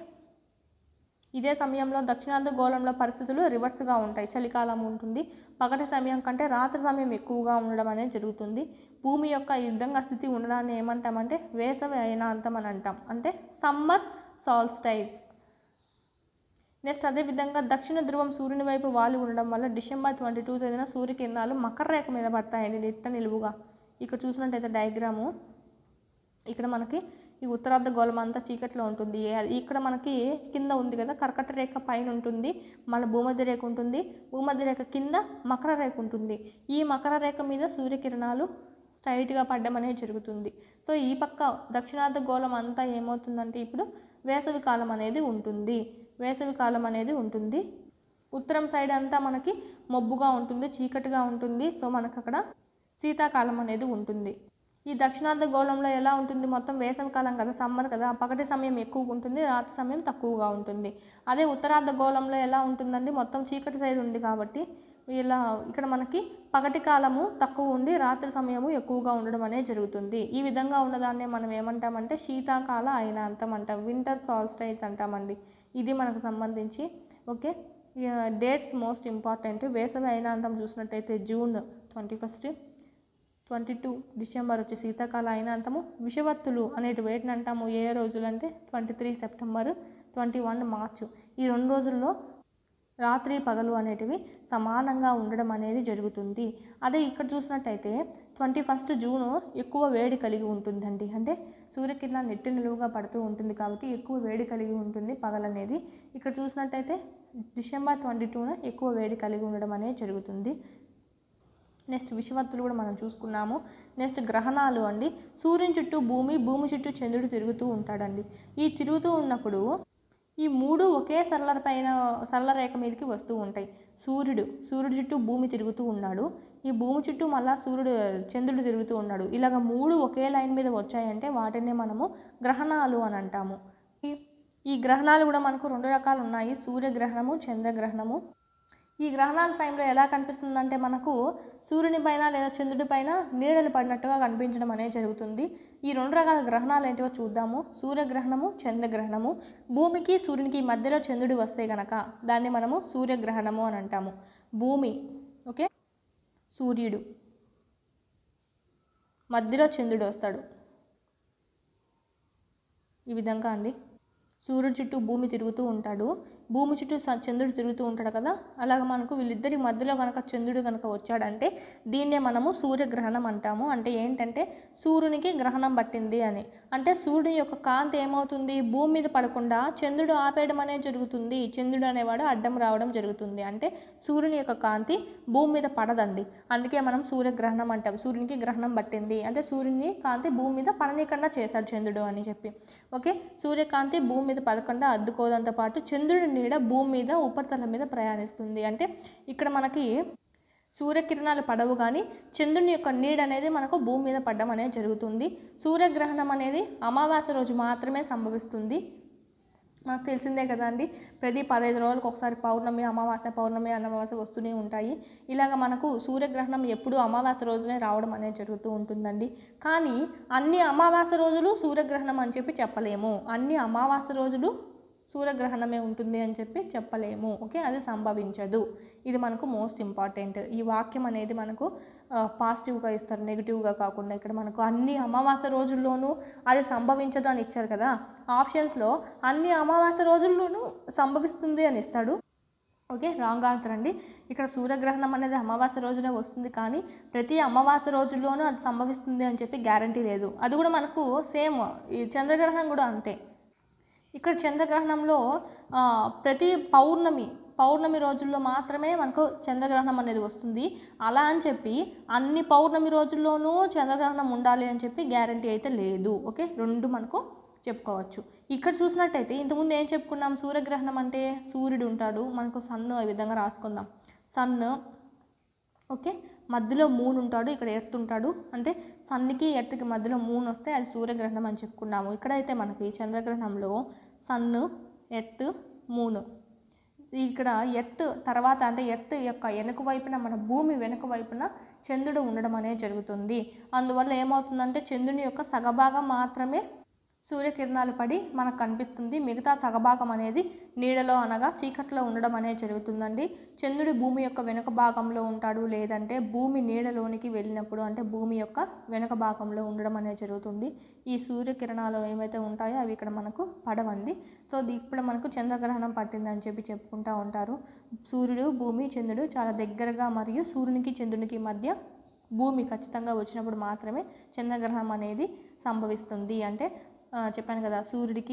ఇదే సమయంలో దక్షిణార్థ గోళంలో పరిస్థితులు రివర్స్గా ఉంటాయి చలికాలం ఉంటుంది పగటి సమయం కంటే రాత్రి సమయం ఎక్కువగా ఉండడం అనేది జరుగుతుంది భూమి యొక్క యుద్ధంగా స్థితి ఉండడాన్ని ఏమంటామంటే వేసవి అయినాంతం అని అంటాం అంటే సమ్మర్ సాల్స్టైట్స్ నెక్స్ట్ అదేవిధంగా దక్షిణ ధ్రువం సూర్యుని వైపు వాలి ఉండడం వల్ల డిసెంబర్ ట్వంటీ టూ తేదీన సూర్యకిరణాలు మకర రేఖ మీద పడతాయండి నిట్ట నిలువుగా ఇక్కడ చూసినట్టయితే డయాగ్రాము ఇక్కడ మనకి ఈ ఉత్తరార్ధ గోళం అంతా చీకట్లో ఉంటుంది అది ఇక్కడ మనకి కింద ఉంది కదా కర్కట రేఖ పైన ఉంటుంది మన భూమధ్య రేఖ ఉంటుంది భూమధ్య రేఖ కింద మకర రేఖ ఉంటుంది ఈ మకర రేఖ మీద సూర్యకిరణాలు స్ట్రైట్గా పడడం అనేది జరుగుతుంది సో ఈ పక్క దక్షిణార్ధ గోళం అంతా ఏమవుతుందంటే ఇప్పుడు వేసవి కాలం అనేది ఉంటుంది వేసవి కాలం అనేది ఉంటుంది ఉత్తరం సైడ్ అంతా మనకి మబ్బుగా ఉంటుంది చీకటిగా ఉంటుంది సో మనకు అక్కడ శీతాకాలం అనేది ఉంటుంది ఈ దక్షిణార్ధ గోళంలో ఎలా ఉంటుంది మొత్తం వేసవి కాలం కదా సమ్మర్ కదా పగటి సమయం ఎక్కువగా ఉంటుంది రాత్రి సమయం తక్కువగా ఉంటుంది అదే ఉత్తరార్ధ గోళంలో ఎలా ఉంటుందండి మొత్తం చీకటి సైడ్ ఉంది కాబట్టి ఇలా ఇక్కడ మనకి పగటి కాలము తక్కువ ఉండి రాత్రి సమయము ఎక్కువగా ఉండడం అనేది జరుగుతుంది ఈ విధంగా ఉన్నదాన్నే మనం ఏమంటామంటే శీతాకాల అయినాంతం అంటాం వింటర్ సాల్స్టైట్ అంటామండి ఇది మనకు సంబంధించి ఓకే డేట్స్ మోస్ట్ ఇంపార్టెంట్ వేసవి అయినాంతం చూసినట్టయితే June twenty first twenty two December వచ్చి శీతాకాల అయినంతము విషవత్తులు అనేటి వేటిని అంటాము ఏ రోజులు అంటే twenty three September twenty one March ఈ రెండు రోజుల్లో రాత్రి పగలు అనేటివి సమానంగా ఉండడం అనేది జరుగుతుంది అదే ఇక్కడ చూసినట్టయితే ట్వంటీ ఫస్ట్ జూను ఎక్కువ వేడి కలిగి ఉంటుందండి అంటే సూర్యకిరణాలు నెట్టి నిలువుగా పడుతూ ఉంటుంది కాబట్టి ఎక్కువ వేడి కలిగి ఉంటుంది పగలనేది ఇక్కడ చూసినట్టయితే డిసెంబర్ ట్వంటీ టూన ఎక్కువ వేడి కలిగి ఉండడం అనేది జరుగుతుంది నెక్స్ట్ విషవత్తులు కూడా మనం చూసుకున్నాము నెక్స్ట్ గ్రహణాలు అండి సూర్యుని చుట్టూ భూమి భూమి చుట్టూ చంద్రుడు తిరుగుతూ ఉంటాడండి ఈ తిరుగుతూ ఉన్నప్పుడు ఈ మూడు ఒకే సరళ పైన సరళ రేఖ మీదకి వస్తూ ఉంటాయి సూర్యుడు సూర్యుడు చుట్టూ భూమి తిరుగుతూ ఉన్నాడు ఈ భూమి చుట్టూ మళ్ళా సూర్యుడు చంద్రుడు తిరుగుతూ ఉన్నాడు ఇలాగ మూడు ఒకే లైన్ మీద వచ్చాయంటే వాటినే మనము గ్రహణాలు అని అంటాము ఈ ఈ గ్రహణాలు కూడా మనకు రెండు రకాలు ఉన్నాయి సూర్యగ్రహణము చంద్రగ్రహణము ఈ గ్రహణాల టైంలో ఎలా కనిపిస్తుందంటే మనకు సూర్యుని పైన లేదా చంద్రుడి పైన నీడలు పడినట్టుగా కనిపించడం అనేది జరుగుతుంది ఈ రెండు రకాల గ్రహణాలు ఏంటివో చూద్దాము సూర్యగ్రహణము చంద్రగ్రహణము భూమికి సూర్యునికి మధ్యలో చంద్రుడు వస్తే గనక దాన్ని మనము సూర్యగ్రహణము అని అంటాము భూమి ఓకే సూర్యుడు మధ్యలో చంద్రుడు వస్తాడు ఈ విధంగా అండి సూర్యుడు చుట్టూ భూమి తిరుగుతూ ఉంటాడు భూమి చుట్టూ స- చంద్రుడు తిరుగుతూ ఉంటాడు కదా అలాగ మనకు వీళ్ళిద్దరి మధ్యలో కనుక చంద్రుడు కనుక వచ్చాడంటే దీన్నే మనము సూర్యగ్రహణం అంటాము అంటే ఏంటంటే సూర్యునికి గ్రహణం పట్టింది అని అంటే సూర్యుని యొక్క కాంతి ఏమవుతుంది భూమి మీద పడకుండా చంద్రుడు ఆపేయడం అనేది జరుగుతుంది చంద్రుడు అనేవాడు అడ్డం రావడం జరుగుతుంది అంటే సూర్యుని యొక్క కాంతి భూమి మీద పడదండి అందుకే మనం సూర్యగ్రహణం అంటాం సూర్యునికి గ్రహణం పట్టింది అంటే సూర్యుని కాంతి భూమి మీద పడనీయకుండా చేశాడు చంద్రుడు అని చెప్పి ఓకే సూర్యకాంతి భూమి మీద పడకుండా అద్దుకోదంతో పాటు చంద్రుడి నీడ భూమి మీద ఉపరితలం మీద ప్రయాణిస్తుంది అంటే ఇక్కడ మనకి సూర్యకిరణాలు పడవు కానీ చంద్రుని యొక్క నీడ అనేది మనకు భూమి మీద పడడం అనేది జరుగుతుంది సూర్యగ్రహణం అనేది అమావాస్య రోజు మాత్రమే సంభవిస్తుంది మనకు తెలిసిందే కదండి ప్రతి పదహైదు రోజులకు ఒకసారి పౌర్ణమి అమావాస్య పౌర్ణమి అమావాస్య వస్తూనే ఉంటాయి ఇలాగ మనకు సూర్యగ్రహణం ఎప్పుడూ అమావాస్య రోజునే రావడం అనేది జరుగుతూ ఉంటుందండి కానీ అన్ని అమావాస్య రోజులు సూర్యగ్రహణం అని చెప్పి చెప్పలేము అన్ని అమావాస్య రోజులు సూర్యగ్రహణమే ఉంటుంది అని చెప్పి చెప్పలేము ఓకే అది సంభవించదు ఇది మనకు మోస్ట్ ఇంపార్టెంట్ ఈ వాక్యం అనేది మనకు పాజిటివ్గా ఇస్తారు నెగిటివ్గా కాకుండా ఇక్కడ మనకు అన్ని అమావాస్య రోజుల్లోనూ అది సంభవించదు అని ఇచ్చారు కదా ఆప్షన్స్లో అన్ని అమావాస్య రోజుల్లోనూ సంభవిస్తుంది అని ఇస్తాడు ఓకే రాంగ్ ఆన్సర్ అండి ఇక్కడ సూర్యగ్రహణం అనేది అమావాస్య రోజునే వస్తుంది కానీ ప్రతి అమావాస్య రోజుల్లోనూ అది సంభవిస్తుంది అని చెప్పి గ్యారంటీ లేదు అది కూడా మనకు సేమ్ ఈ చంద్రగ్రహణం కూడా అంతే ఇక్కడ చంద్రగ్రహణంలో ఆ, ప్రతి పౌర్ణమి పౌర్ణమి రోజుల్లో మాత్రమే మనకు చంద్రగ్రహణం అనేది వస్తుంది అలా అని చెప్పి అన్ని పౌర్ణమి రోజుల్లోనూ చంద్రగ్రహణం ఉండాలి అని చెప్పి గ్యారంటీ అయితే లేదు ఓకే రెండు మనకు చెప్పుకోవచ్చు ఇక్కడ చూసినట్టయితే ఇంతకుముందు ఏం చెప్పుకున్నాం సూర్యగ్రహణం అంటే సూర్యుడు ఉంటాడు మనకు సన్ను ఈ విధంగా రాసుకుందాం సన్ను ఓకే మధ్యలో మూన్ ఉంటాడు ఇక్కడ ఎర్త్ ఉంటాడు అంటే సన్కి ఎర్త్కి మధ్యలో మూన్ వస్తే అది సూర్యగ్రహణం అని చెప్పుకున్నాము ఇక్కడైతే మనకి చంద్రగ్రహణంలో సన్ను ఎర్త్ మూన్ ఇక్కడ ఎర్త్ తర్వాత అంటే ఎర్త్ యొక్క వెనుక వైపున మన భూమి వెనుక వైపున చంద్రుడు ఉండడం అనేది జరుగుతుంది అందువల్ల ఏమవుతుందంటే చంద్రుని యొక్క సగభాగం మాత్రమే సూర్యకిరణాలు పడి మనకు కనిపిస్తుంది మిగతా సగభాగం అనేది నీడలో అనగా చీకట్లో ఉండడం అనేది జరుగుతుందండి చంద్రుడి భూమి యొక్క వెనుక భాగంలో ఉంటాడు లేదంటే భూమి నీడలోనికి వెళ్ళినప్పుడు అంటే భూమి యొక్క వెనుక భాగంలో ఉండడం అనేది జరుగుతుంది ఈ సూర్యకిరణాలు ఏమైతే ఉంటాయో అవి ఇక్కడ మనకు పడవండి సో ఇది ఇప్పుడు మనకు చంద్రగ్రహణం పట్టిందని చెప్పి చెప్పుకుంటూ ఉంటారు సూర్యుడు భూమి చంద్రుడు చాలా దగ్గరగా మరియు సూర్యునికి చంద్రునికి మధ్య భూమి ఖచ్చితంగా వచ్చినప్పుడు మాత్రమే చంద్రగ్రహణం అనేది సంభవిస్తుంది అంటే ఆ, చెప్పాను కదా సూర్యుడికి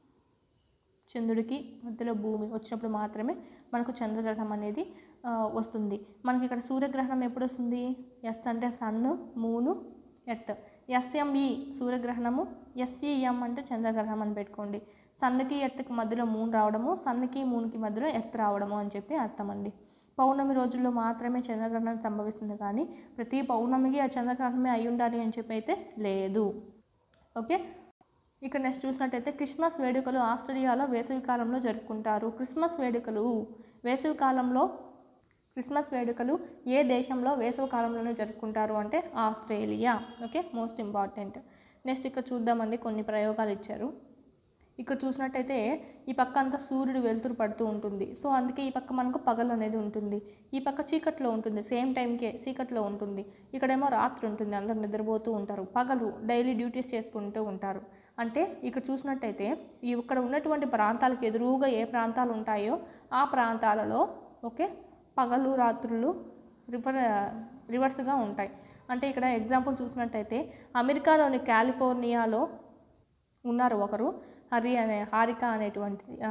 చంద్రుడికి మధ్యలో భూమి వచ్చినప్పుడు మాత్రమే మనకు చంద్రగ్రహణం అనేది ఆ, వస్తుంది మనకి ఇక్కడ సూర్యగ్రహణం ఎప్పుడు వస్తుంది ఎస్ అంటే సన్ను మూను ఎర్త్ ఎస్ఎంఈ సూర్యగ్రహణము ఎస్ఈఎం అంటే చంద్రగ్రహణం అని పెట్టుకోండి సన్నుకి ఎర్త్కి మధ్యలో మూన్ రావడము సన్నుకి మూన్కి మధ్యలో ఎర్త్ రావడము అని చెప్పి అర్థం అండి పౌర్ణమి రోజుల్లో మాత్రమే చంద్రగ్రహణం సంభవిస్తుంది కానీ ప్రతి పౌర్ణమికి ఆ చంద్రగ్రహణమే అయి ఉండాలి అని చెప్పి అయితే లేదు ఓకే ఇక్కడ నెక్స్ట్ చూసినట్టయితే క్రిస్మస్ వేడుకలు ఆస్ట్రేలియాలో వేసవి కాలంలో జరుపుకుంటారు క్రిస్మస్ వేడుకలు వేసవి కాలంలో క్రిస్మస్ వేడుకలు ఏ దేశంలో వేసవి కాలంలోనే జరుపుకుంటారు అంటే Australia okay most important next ఇక్కడ చూద్దామండి కొన్ని ప్రయోగాలు ఇచ్చారు ఇక్కడ చూసినట్టయితే ఈ పక్క అంతా సూర్యుడు వెలుతురు పడుతూ ఉంటుంది సో అందుకే ఈ పక్క మనకు పగలు అనేది ఉంటుంది ఈ పక్క చీకట్లో ఉంటుంది సేమ్ టైంకే చీకట్లో ఉంటుంది ఇక్కడేమో రాత్రి ఉంటుంది అందరు నిద్రపోతూ ఉంటారు పగలు డైలీ డ్యూటీస్ చేసుకుంటూ ఉంటారు అంటే ఇక్కడ చూసినట్టయితే ఈ ఇక్కడ ఉన్నటువంటి ప్రాంతాలకు ఎదురుగా ఏ ప్రాంతాలు ఉంటాయో ఆ ప్రాంతాలలో ఓకే పగలు రాత్రులు రివర్ రివర్స్గా ఉంటాయి అంటే ఇక్కడ ఎగ్జాంపుల్ చూసినట్టయితే అమెరికాలోని కాలిఫోర్నియాలో ఉన్నారు ఒకరు హరి అనే హారిక అనేటువంటి ఆ,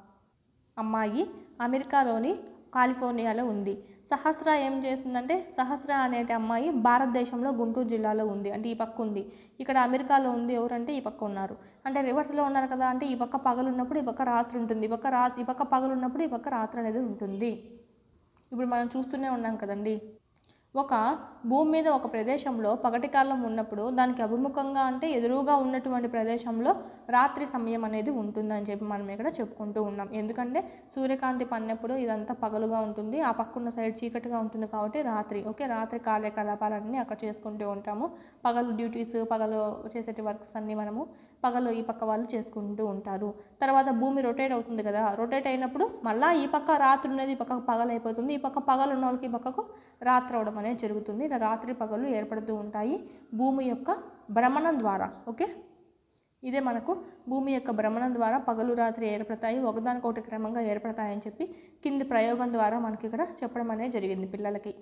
అమ్మాయి అమెరికాలోని కాలిఫోర్నియాలో ఉంది సహస్ర ఏం చేసిందంటే సహస్ర అనేటి అమ్మాయి భారతదేశంలో గుంటూరు జిల్లాలో ఉంది అంటే ఈ పక్క ఉంది ఇక్కడ అమెరికాలో ఉంది ఎవరంటే ఈ పక్క ఉన్నారు అంటే రివర్స్లో ఉన్నారు కదా అంటే ఈ పక్క పగలు ఉన్నప్పుడు ఈ పక్క రాత్రి ఉంటుంది ఈ పక్క రా ఈ పక్క పగలు ఉన్నప్పుడు ఈ పక్క రాత్రి అనేది ఉంటుంది ఇప్పుడు మనం చూస్తూనే ఉన్నాం కదండి ఒక భూమి మీద ఒక ప్రదేశంలో పగటి కాలం ఉన్నప్పుడు దానికి అభిముఖంగా అంటే ఎదురుగా ఉన్నటువంటి ప్రదేశంలో రాత్రి సమయం అనేది ఉంటుందని చెప్పి మనం ఇక్కడ చెప్పుకుంటూ ఉన్నాం ఎందుకంటే సూర్యకాంతి పడినప్పుడు ఇదంతా పగలుగా ఉంటుంది ఆ పక్కన్న సైడ్ చీకటిగా ఉంటుంది కాబట్టి రాత్రి ఓకే రాత్రి కార్యకలాపాలన్నీ అక్కడ చేసుకుంటూ ఉంటాము పగలు డ్యూటీస్ పగలు చేసేటి వర్క్స్ అన్నీ మనము పగలు ఈ పక్క వాళ్ళు చేసుకుంటూ ఉంటారు తర్వాత భూమి రొటేట్ అవుతుంది కదా రొటేట్ అయినప్పుడు మళ్ళీ ఈ పక్క రాత్రి ఉన్నది ఈ పక్కకు పగలు అయిపోతుంది ఈ పక్క పగలు ఉన్న వాళ్ళకి ఈ పక్కకు రాత్రి అవడం అనేది జరుగుతుంది ఇలా రాత్రి పగలు ఏర్పడుతూ ఉంటాయి భూమి యొక్క భ్రమణం ద్వారా ఓకే ఇదే మనకు భూమి యొక్క భ్రమణం ద్వారా పగలు రాత్రి ఏర్పడతాయి ఒకదానికొకటి క్రమంగా ఏర్పడతాయని చెప్పి కింది ప్రయోగం ద్వారా మనకి ఇక్కడ చెప్పడం అనేది జరిగింది పిల్లలకి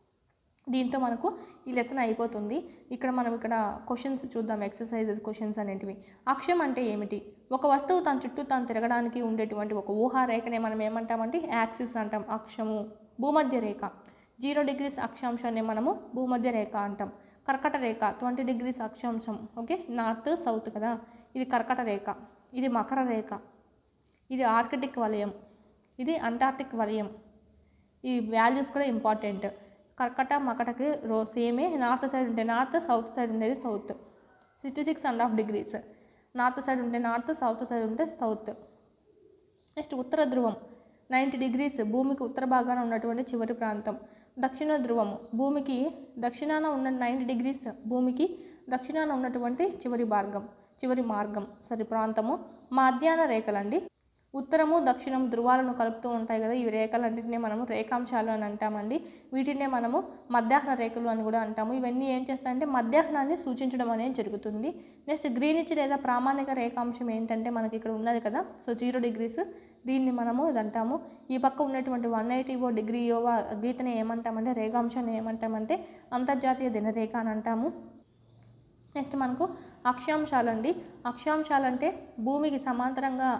దీంతో మనకు ఈ లెసన్ అయిపోతుంది ఇక్కడ మనం ఇక్కడ క్వశ్చన్స్ చూద్దాం ఎక్సర్సైజెస్ క్వశ్చన్స్ అనేటివి అక్షం అంటే ఏమిటి ఒక వస్తువు తన చుట్టూ తాను తిరగడానికి ఉండేటువంటి ఒక ఊహారేఖనే మనం ఏమంటామంటే యాక్సిస్ అంటాం అక్షము భూమధ్య రేఖ జీరో డిగ్రీస్ అక్షాంశాన్ని మనము భూమధ్య రేఖ అంటాం కర్కట రేఖ ట్వంటీ డిగ్రీస్ అక్షాంశం ఓకే నార్త్ సౌత్ కదా ఇది కర్కట రేఖ ఇది మకర రేఖ ఇది ఆర్కిటిక్ వలయం ఇది అంటార్టిక్ వలయం ఈ వాల్యూస్ కూడా ఇంపార్టెంట్ కర్కట మకటకి రో సేమే నార్త్ సైడ్ ఉంటే నార్త్ సౌత్ సైడ్ ఉండేది south sixty six and half degrees north side ఉంటే నార్త్ సౌత్ సైడ్ ఉంటే సౌత్ నెక్స్ట్ ఉత్తర ధ్రువం నైంటీ డిగ్రీస్ భూమికి ఉత్తర భాగాన ఉన్నటువంటి చివరి ప్రాంతం దక్షిణ ధ్రువము భూమికి దక్షిణాన ఉన్న నైంటీ డిగ్రీస్ భూమికి దక్షిణాన ఉన్నటువంటి చివరి మార్గం చివరి మార్గం సరి ప్రాంతము మాధ్యాహ్న రేఖలండి ఉత్తరము దక్షిణం ధ్రువాలను కలుపుతూ ఉంటాయి కదా ఈ రేఖలన్నింటినీ మనము రేఖాంశాలు అని అంటామండి వీటినే మనము మధ్యాహ్న రేఖలు అని కూడా అంటాము ఇవన్నీ ఏం చేస్తాయంటే మధ్యాహ్నాన్ని సూచించడం అనేది జరుగుతుంది నెక్స్ట్ గ్రీనిచ్ లేదా ప్రామాణిక రేఖాంశం ఏంటంటే మనకి ఇక్కడ ఉన్నది కదా సో జీరో డిగ్రీస్ దీన్ని మనము ఇది అంటాము ఈ పక్క ఉన్నటువంటి వన్ ఎయిటీ ఓ డిగ్రీ యోవా గీతని ఏమంటామంటే రేఖాంశాన్ని ఏమంటామంటే అంతర్జాతీయ దినరేఖ అని అంటాము నెక్స్ట్ మనకు అక్షాంశాలండి అక్షాంశాలంటే భూమికి సమాంతరంగా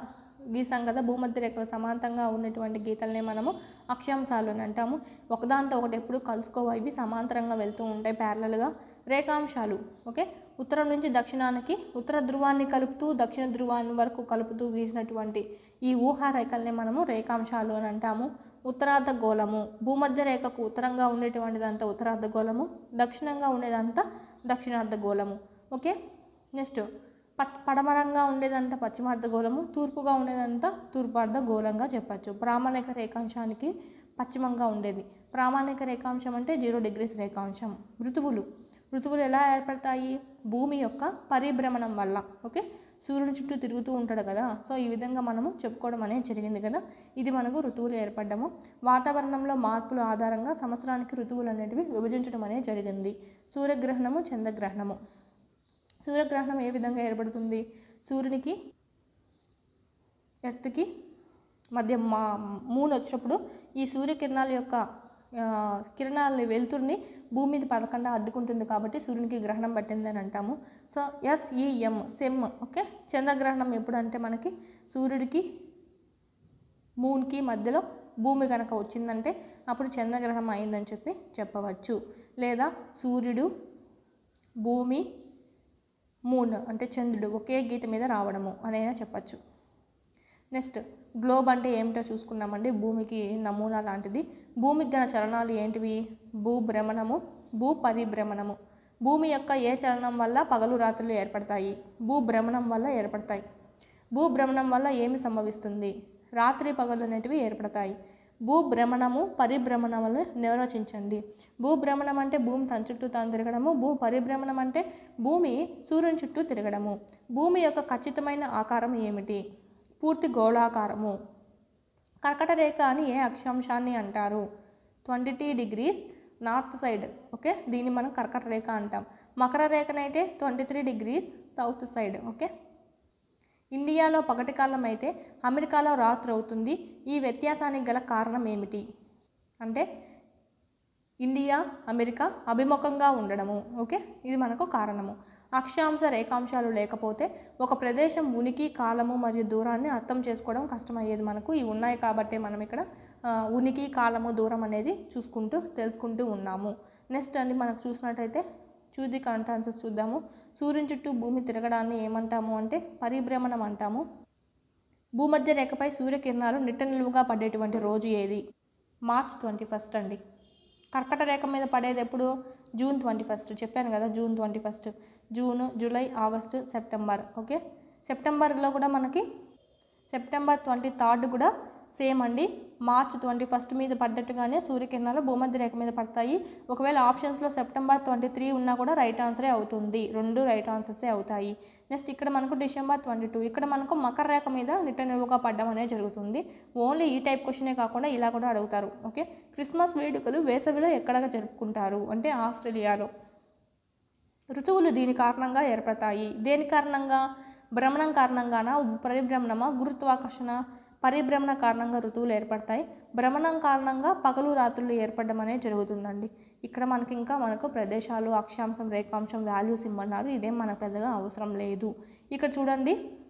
గీసాం కదా భూమధ్య రేఖకు సమాంతంగా ఉన్నటువంటి గీతల్ని మనము అక్షాంశాలు అని అంటాము ఒకదాంతో ఒకటి ఎప్పుడు కలుసుకోవు ఇవి సమాంతరంగా వెళ్తూ ఉంటాయి ప్యారలల్గా రేఖాంశాలు ఓకే ఉత్తరం నుంచి దక్షిణానికి ఉత్తర ధ్రువాన్ని కలుపుతూ దక్షిణ ధ్రువాన్ని వరకు కలుపుతూ గీసినటువంటి ఈ ఊహా రేఖల్ని మనము రేఖాంశాలు అని అంటాము ఉత్తరార్ధ గోళము భూమధ్య రేఖకు ఉత్తరంగా ఉండేటువంటిదంతా ఉత్తరార్ధ గోళము దక్షిణంగా ఉండేదంతా దక్షిణార్ధ గోళము ఓకే నెక్స్ట్ పట్ పడమరంగా ఉండేదంతా పశ్చిమార్ధ గోళము తూర్పుగా ఉండేదంతా తూర్పార్ధ గోళంగా చెప్పచ్చు ప్రామాణిక రేఖాంశానికి పశ్చిమంగా ఉండేది ప్రామాణిక రేఖాంశం అంటే జీరో డిగ్రీస్ రేఖాంశం ఋతువులు ఋతువులు ఎలా ఏర్పడతాయి భూమి యొక్క పరిభ్రమణం వల్ల ఓకే సూర్యుని చుట్టూ తిరుగుతూ ఉంటాడు కదా సో ఈ విధంగా మనము చెప్పుకోవడం అనేది జరిగింది కదా ఇది మనకు ఋతువులు ఏర్పడము వాతావరణంలో మార్పుల ఆధారంగా సంవత్సరానికి ఋతువులు అనేటివి విభజించడం అనేది జరిగింది సూర్యగ్రహణము చంద్రగ్రహణము సూర్యగ్రహణం ఏ విధంగా ఏర్పడుతుంది సూర్యునికి ఎర్త్కి మధ్య మా మూన్ వచ్చినప్పుడు ఈ సూర్యకిరణాల యొక్క ఆ, కిరణాలని వెలుతురిని భూమి మీద పడకుండా అడ్డుకుంటుంది కాబట్టి సూర్యునికి గ్రహణం పట్టింది అని అంటాము సో ఎస్ఈఎం సెమ్ ఓకే చంద్రగ్రహణం ఎప్పుడు అంటే మనకి సూర్యుడికి మూన్కి మధ్యలో భూమి కనుక వచ్చిందంటే అప్పుడు చంద్రగ్రహణం అయిందని చెప్పి చెప్పవచ్చు లేదా సూర్యుడు భూమి మూన్ అంటే చంద్రుడు ఒకే గీత మీద రావడము అనైనా చెప్పచ్చు నెక్స్ట్ గ్లోబ్ అంటే ఏమిటో చూసుకున్నామండి భూమికి నమూనా లాంటిది భూమికి గల చలనాలు ఏంటివి భూభ్రమణము భూ పరిభ్రమణము భూమి యొక్క ఏ చలనం వల్ల పగలు రాత్రులు ఏర్పడతాయి భూభ్రమణం వల్ల ఏర్పడతాయి భూభ్రమణం వల్ల ఏమి సంభవిస్తుంది రాత్రి పగలు అనేటివి ఏర్పడతాయి భూభ్రమణము పరిభ్రమణములను నిర్వచించండి భూభ్రమణం అంటే భూమి తన చుట్టూ తాను తిరగడము భూ పరిభ్రమణం అంటే భూమి సూర్యుని చుట్టూ తిరగడము భూమి యొక్క ఖచ్చితమైన ఆకారం ఏమిటి పూర్తి గోళాకారము కర్కట రేఖ అని ఏ అక్షాంశాన్ని అంటారు twenty degrees north side okay దీన్ని మనం కర్కట రేఖ అంటాం మకర రేఖనైతే twenty three degrees south side okay ఇండియాలో పగటి కాలం అయితే అమెరికాలో రాత్రి అవుతుంది ఈ వ్యత్యాసానికి గల కారణం ఏమిటి అంటే ఇండియా అమెరికా అభిముఖంగా ఉండడము ఓకే ఇది మనకు కారణము అక్షాంశ రేఖాంశాలు లేకపోతే ఒక ప్రదేశం ఉనికి కాలము మరియు దూరాన్ని అర్థం చేసుకోవడం కష్టమయ్యేది మనకు ఇవి ఉన్నాయి కాబట్టి మనం ఇక్కడ ఆ, ఉనికి కాలము దూరం అనేది చూసుకుంటూ తెలుసుకుంటూ ఉన్నాము నెక్స్ట్ అండి మనకు చూసినట్టయితే చూది కరెంట్ ఆన్సర్స్ చూద్దాము సూర్యుని చుట్టూ భూమి తిరగడాన్ని ఏమంటాము అంటే పరిభ్రమణం అంటాము భూమధ్య రేఖపై సూర్యకిరణాలు నిట్ట నిలువుగా పడేటువంటి రోజు ఏది మార్చ్ ట్వంటీ ఫస్ట్ అండి కర్కట రేఖ మీద పడేది ఎప్పుడు జూన్ ట్వంటీ ఫస్ట్ చెప్పాను కదా June twenty first June July August September okay సెప్టెంబర్లో కూడా మనకి సెప్టెంబర్ ట్వంటీ థర్డ్ కూడా సేమ్ అండి మార్చ్ ట్వంటీ ఫస్ట్ మీద పడ్డట్టుగానే సూర్యకిరణాలు భూమధ్య రేఖ మీద పడతాయి ఒకవేళ ఆప్షన్స్లో సెప్టెంబర్ ట్వంటీ త్రీ ఉన్నా కూడా రైట్ ఆన్సరే అవుతుంది రెండు రైట్ ఆన్సర్సే అవుతాయి నెక్స్ట్ ఇక్కడ మనకు డిసెంబర్ ట్వంటీ టూ ఇక్కడ మనకు మకర రేఖ మీద నిట్ట నిలువుగా పడ్డం అనేది జరుగుతుంది ఓన్లీ ఈ టైప్ క్వశ్చనే కాకుండా ఇలా కూడా అడుగుతారు ఓకే క్రిస్మస్ వేడుకలు వేసవిలో ఎక్కడ జరుపుకుంటారు అంటే ఆస్ట్రేలియాలో ఋతువులు దీని కారణంగా ఏర్పడతాయి దేని కారణంగా భ్రమణం కారణంగానా పరిభ్రమణమా గురుత్వాకర్షణ పరిభ్రమణ కారణంగా ఋతువులు ఏర్పడతాయి భ్రమణం కారణంగా పగలు రాత్రులు ఏర్పడడం అనేది జరుగుతుందండి ఇక్కడ మనకి ఇంకా మనకు ప్రదేశాలు అక్షాంశం రేఖాంశం వాల్యూస్ ఇమ్మన్నారు ఇదేం మనకు పెద్దగా అవసరం లేదు ఇక్కడ చూడండి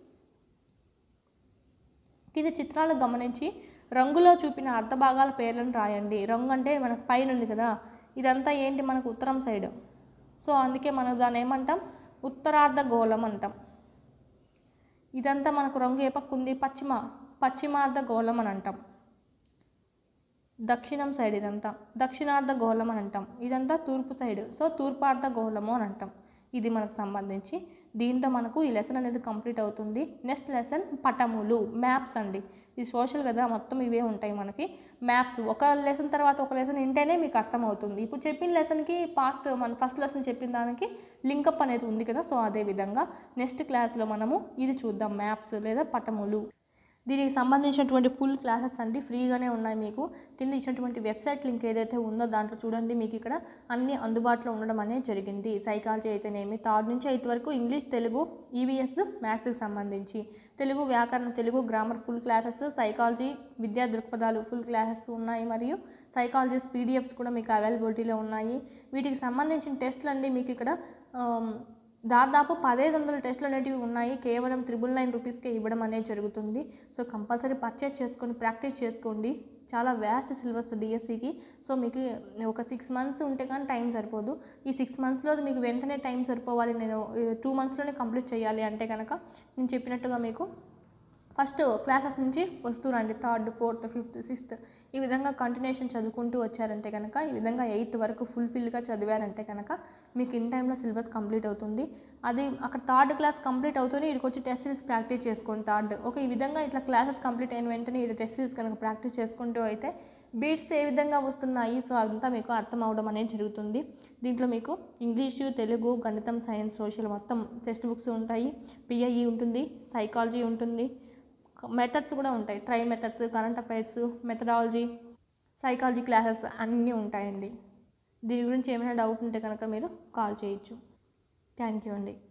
కింద చిత్రాలు గమనించి రంగులో చూపిన అర్ధ భాగాల పేర్లను రాయండి రంగు అంటే మనకు పైన ఉంది కదా ఇదంతా ఏంటి మనకు ఉత్తరం సైడ్ సో అందుకే మనం దాన్ని ఏమంటాం ఉత్తరార్ధ గోళం అంటాం ఇదంతా మనకు రంగు ఏ పక్క ఉంది పశ్చిమ పశ్చిమార్ధ గోళం అని అంటాం దక్షిణం సైడ్ ఇదంతా దక్షిణార్ధ గోళం అని అంటాం ఇదంతా తూర్పు సైడ్ సో తూర్పార్ధ గోళము అని అంటాం ఇది మనకు సంబంధించి దీంతో మనకు ఈ లెసన్ అనేది కంప్లీట్ అవుతుంది నెక్స్ట్ లెసన్ పటములు మ్యాప్స్ అండి ఇది సోషల్ కదా మొత్తం ఇవే ఉంటాయి మనకి మ్యాప్స్ ఒక లెసన్ తర్వాత ఒక లెసన్ వింటేనే మీకు అర్థమవుతుంది ఇప్పుడు చెప్పిన లెసన్కి పాస్ట్ మన ఫస్ట్ లెసన్ చెప్పిన దానికి లింకప్ అనేది ఉంది కదా సో అదే విధంగా నెక్స్ట్ క్లాస్లో మనము ఇది చూద్దాం మ్యాప్స్ లేదా పటములు దీనికి సంబంధించినటువంటి ఫుల్ క్లాసెస్ అండి ఫ్రీగానే ఉన్నాయి మీకు కింద ఇచ్చినటువంటి వెబ్సైట్ లింక్ ఏదైతే ఉందో దాంట్లో చూడండి మీకు ఇక్కడ అన్ని అందుబాటులో ఉండడం అనేది జరిగింది సైకాలజీ అయితేనేమి థర్డ్ నుంచి ఎయిత్ వరకు ఇంగ్లీష్ తెలుగు ఈవీఎస్ మ్యాథ్స్కి సంబంధించి తెలుగు వ్యాకరణం Telugu grammar full classes psychology విద్యా దృక్పథాలు ఫుల్ క్లాసెస్ ఉన్నాయి మరియు సైకాలజీస్ పీడిఎఫ్స్ కూడా మీకు అవైలబిలిటీలో ఉన్నాయి వీటికి సంబంధించిన టెస్ట్లు అండి మీకు ఇక్కడ ఆమ్, దాదాపు పదహైదు వందల టెస్టులు అనేటివి ఉన్నాయి కేవలం త్రిబుల్ నైన్ రూపీస్కే ఇవ్వడం అనేది జరుగుతుంది సో కంపల్సరీ పర్చేజ్ చేసుకొని ప్రాక్టీస్ చేసుకోండి చాలా వ్యాస్ట్ సిలబస్ డిఎస్సికి సో మీకు ఒక సిక్స్ మంత్స్ ఉంటే కానీ టైం సరిపోదు ఈ సిక్స్ మంత్స్లో మీకు వెంటనే టైం సరిపోవాలి నేను టూ మంత్స్లోనే కంప్లీట్ చేయాలి అంటే కనుక నేను చెప్పినట్టుగా మీకు ఫస్ట్ క్లాసెస్ నుంచి వస్తురండి థర్డ్ ఫోర్త్ ఫిఫ్త్ సిక్స్త్ ఈ విధంగా కంటిన్యూషన్ చదువుకుంటూ వచ్చారంటే కనుక ఈ విధంగా ఎయిత్ వరకు ఫుల్ఫిల్గా చదివారంటే కనుక మీకు ఇన్ టైంలో సిలబస్ కంప్లీట్ అవుతుంది అది అక్కడ థర్డ్ క్లాస్ కంప్లీట్ అవుతుంది ఇక్కడికి వచ్చి టెస్ట్ సిరీస్ ప్రాక్టీస్ చేసుకోండి థర్డ్ ఓకే ఈ విధంగా ఇట్లా క్లాసెస్ కంప్లీట్ అయిన వెంటనే ఇది టెస్ట్ సిరీస్ కనుక ప్రాక్టీస్ చేసుకుంటూ అయితే బీట్స్ ఏ విధంగా వస్తున్నాయి సో అదంతా మీకు అర్థం అవడం అనేది జరుగుతుంది దీంట్లో మీకు ఇంగ్లీషు తెలుగు గణితం సైన్స్ సోషల్ మొత్తం టెక్స్ట్ బుక్స్ ఉంటాయి పిఐఈ ఉంటుంది సైకాలజీ ఉంటుంది మెథడ్స్ కూడా ఉంటాయి try methods current affairs methodology psychology classes అన్నీ ఉంటాయండి దీని గురించి ఏమైనా డౌట్ ఉంటే కనుక మీరు కాల్ చేయొచ్చు థ్యాంక్ యూ అండి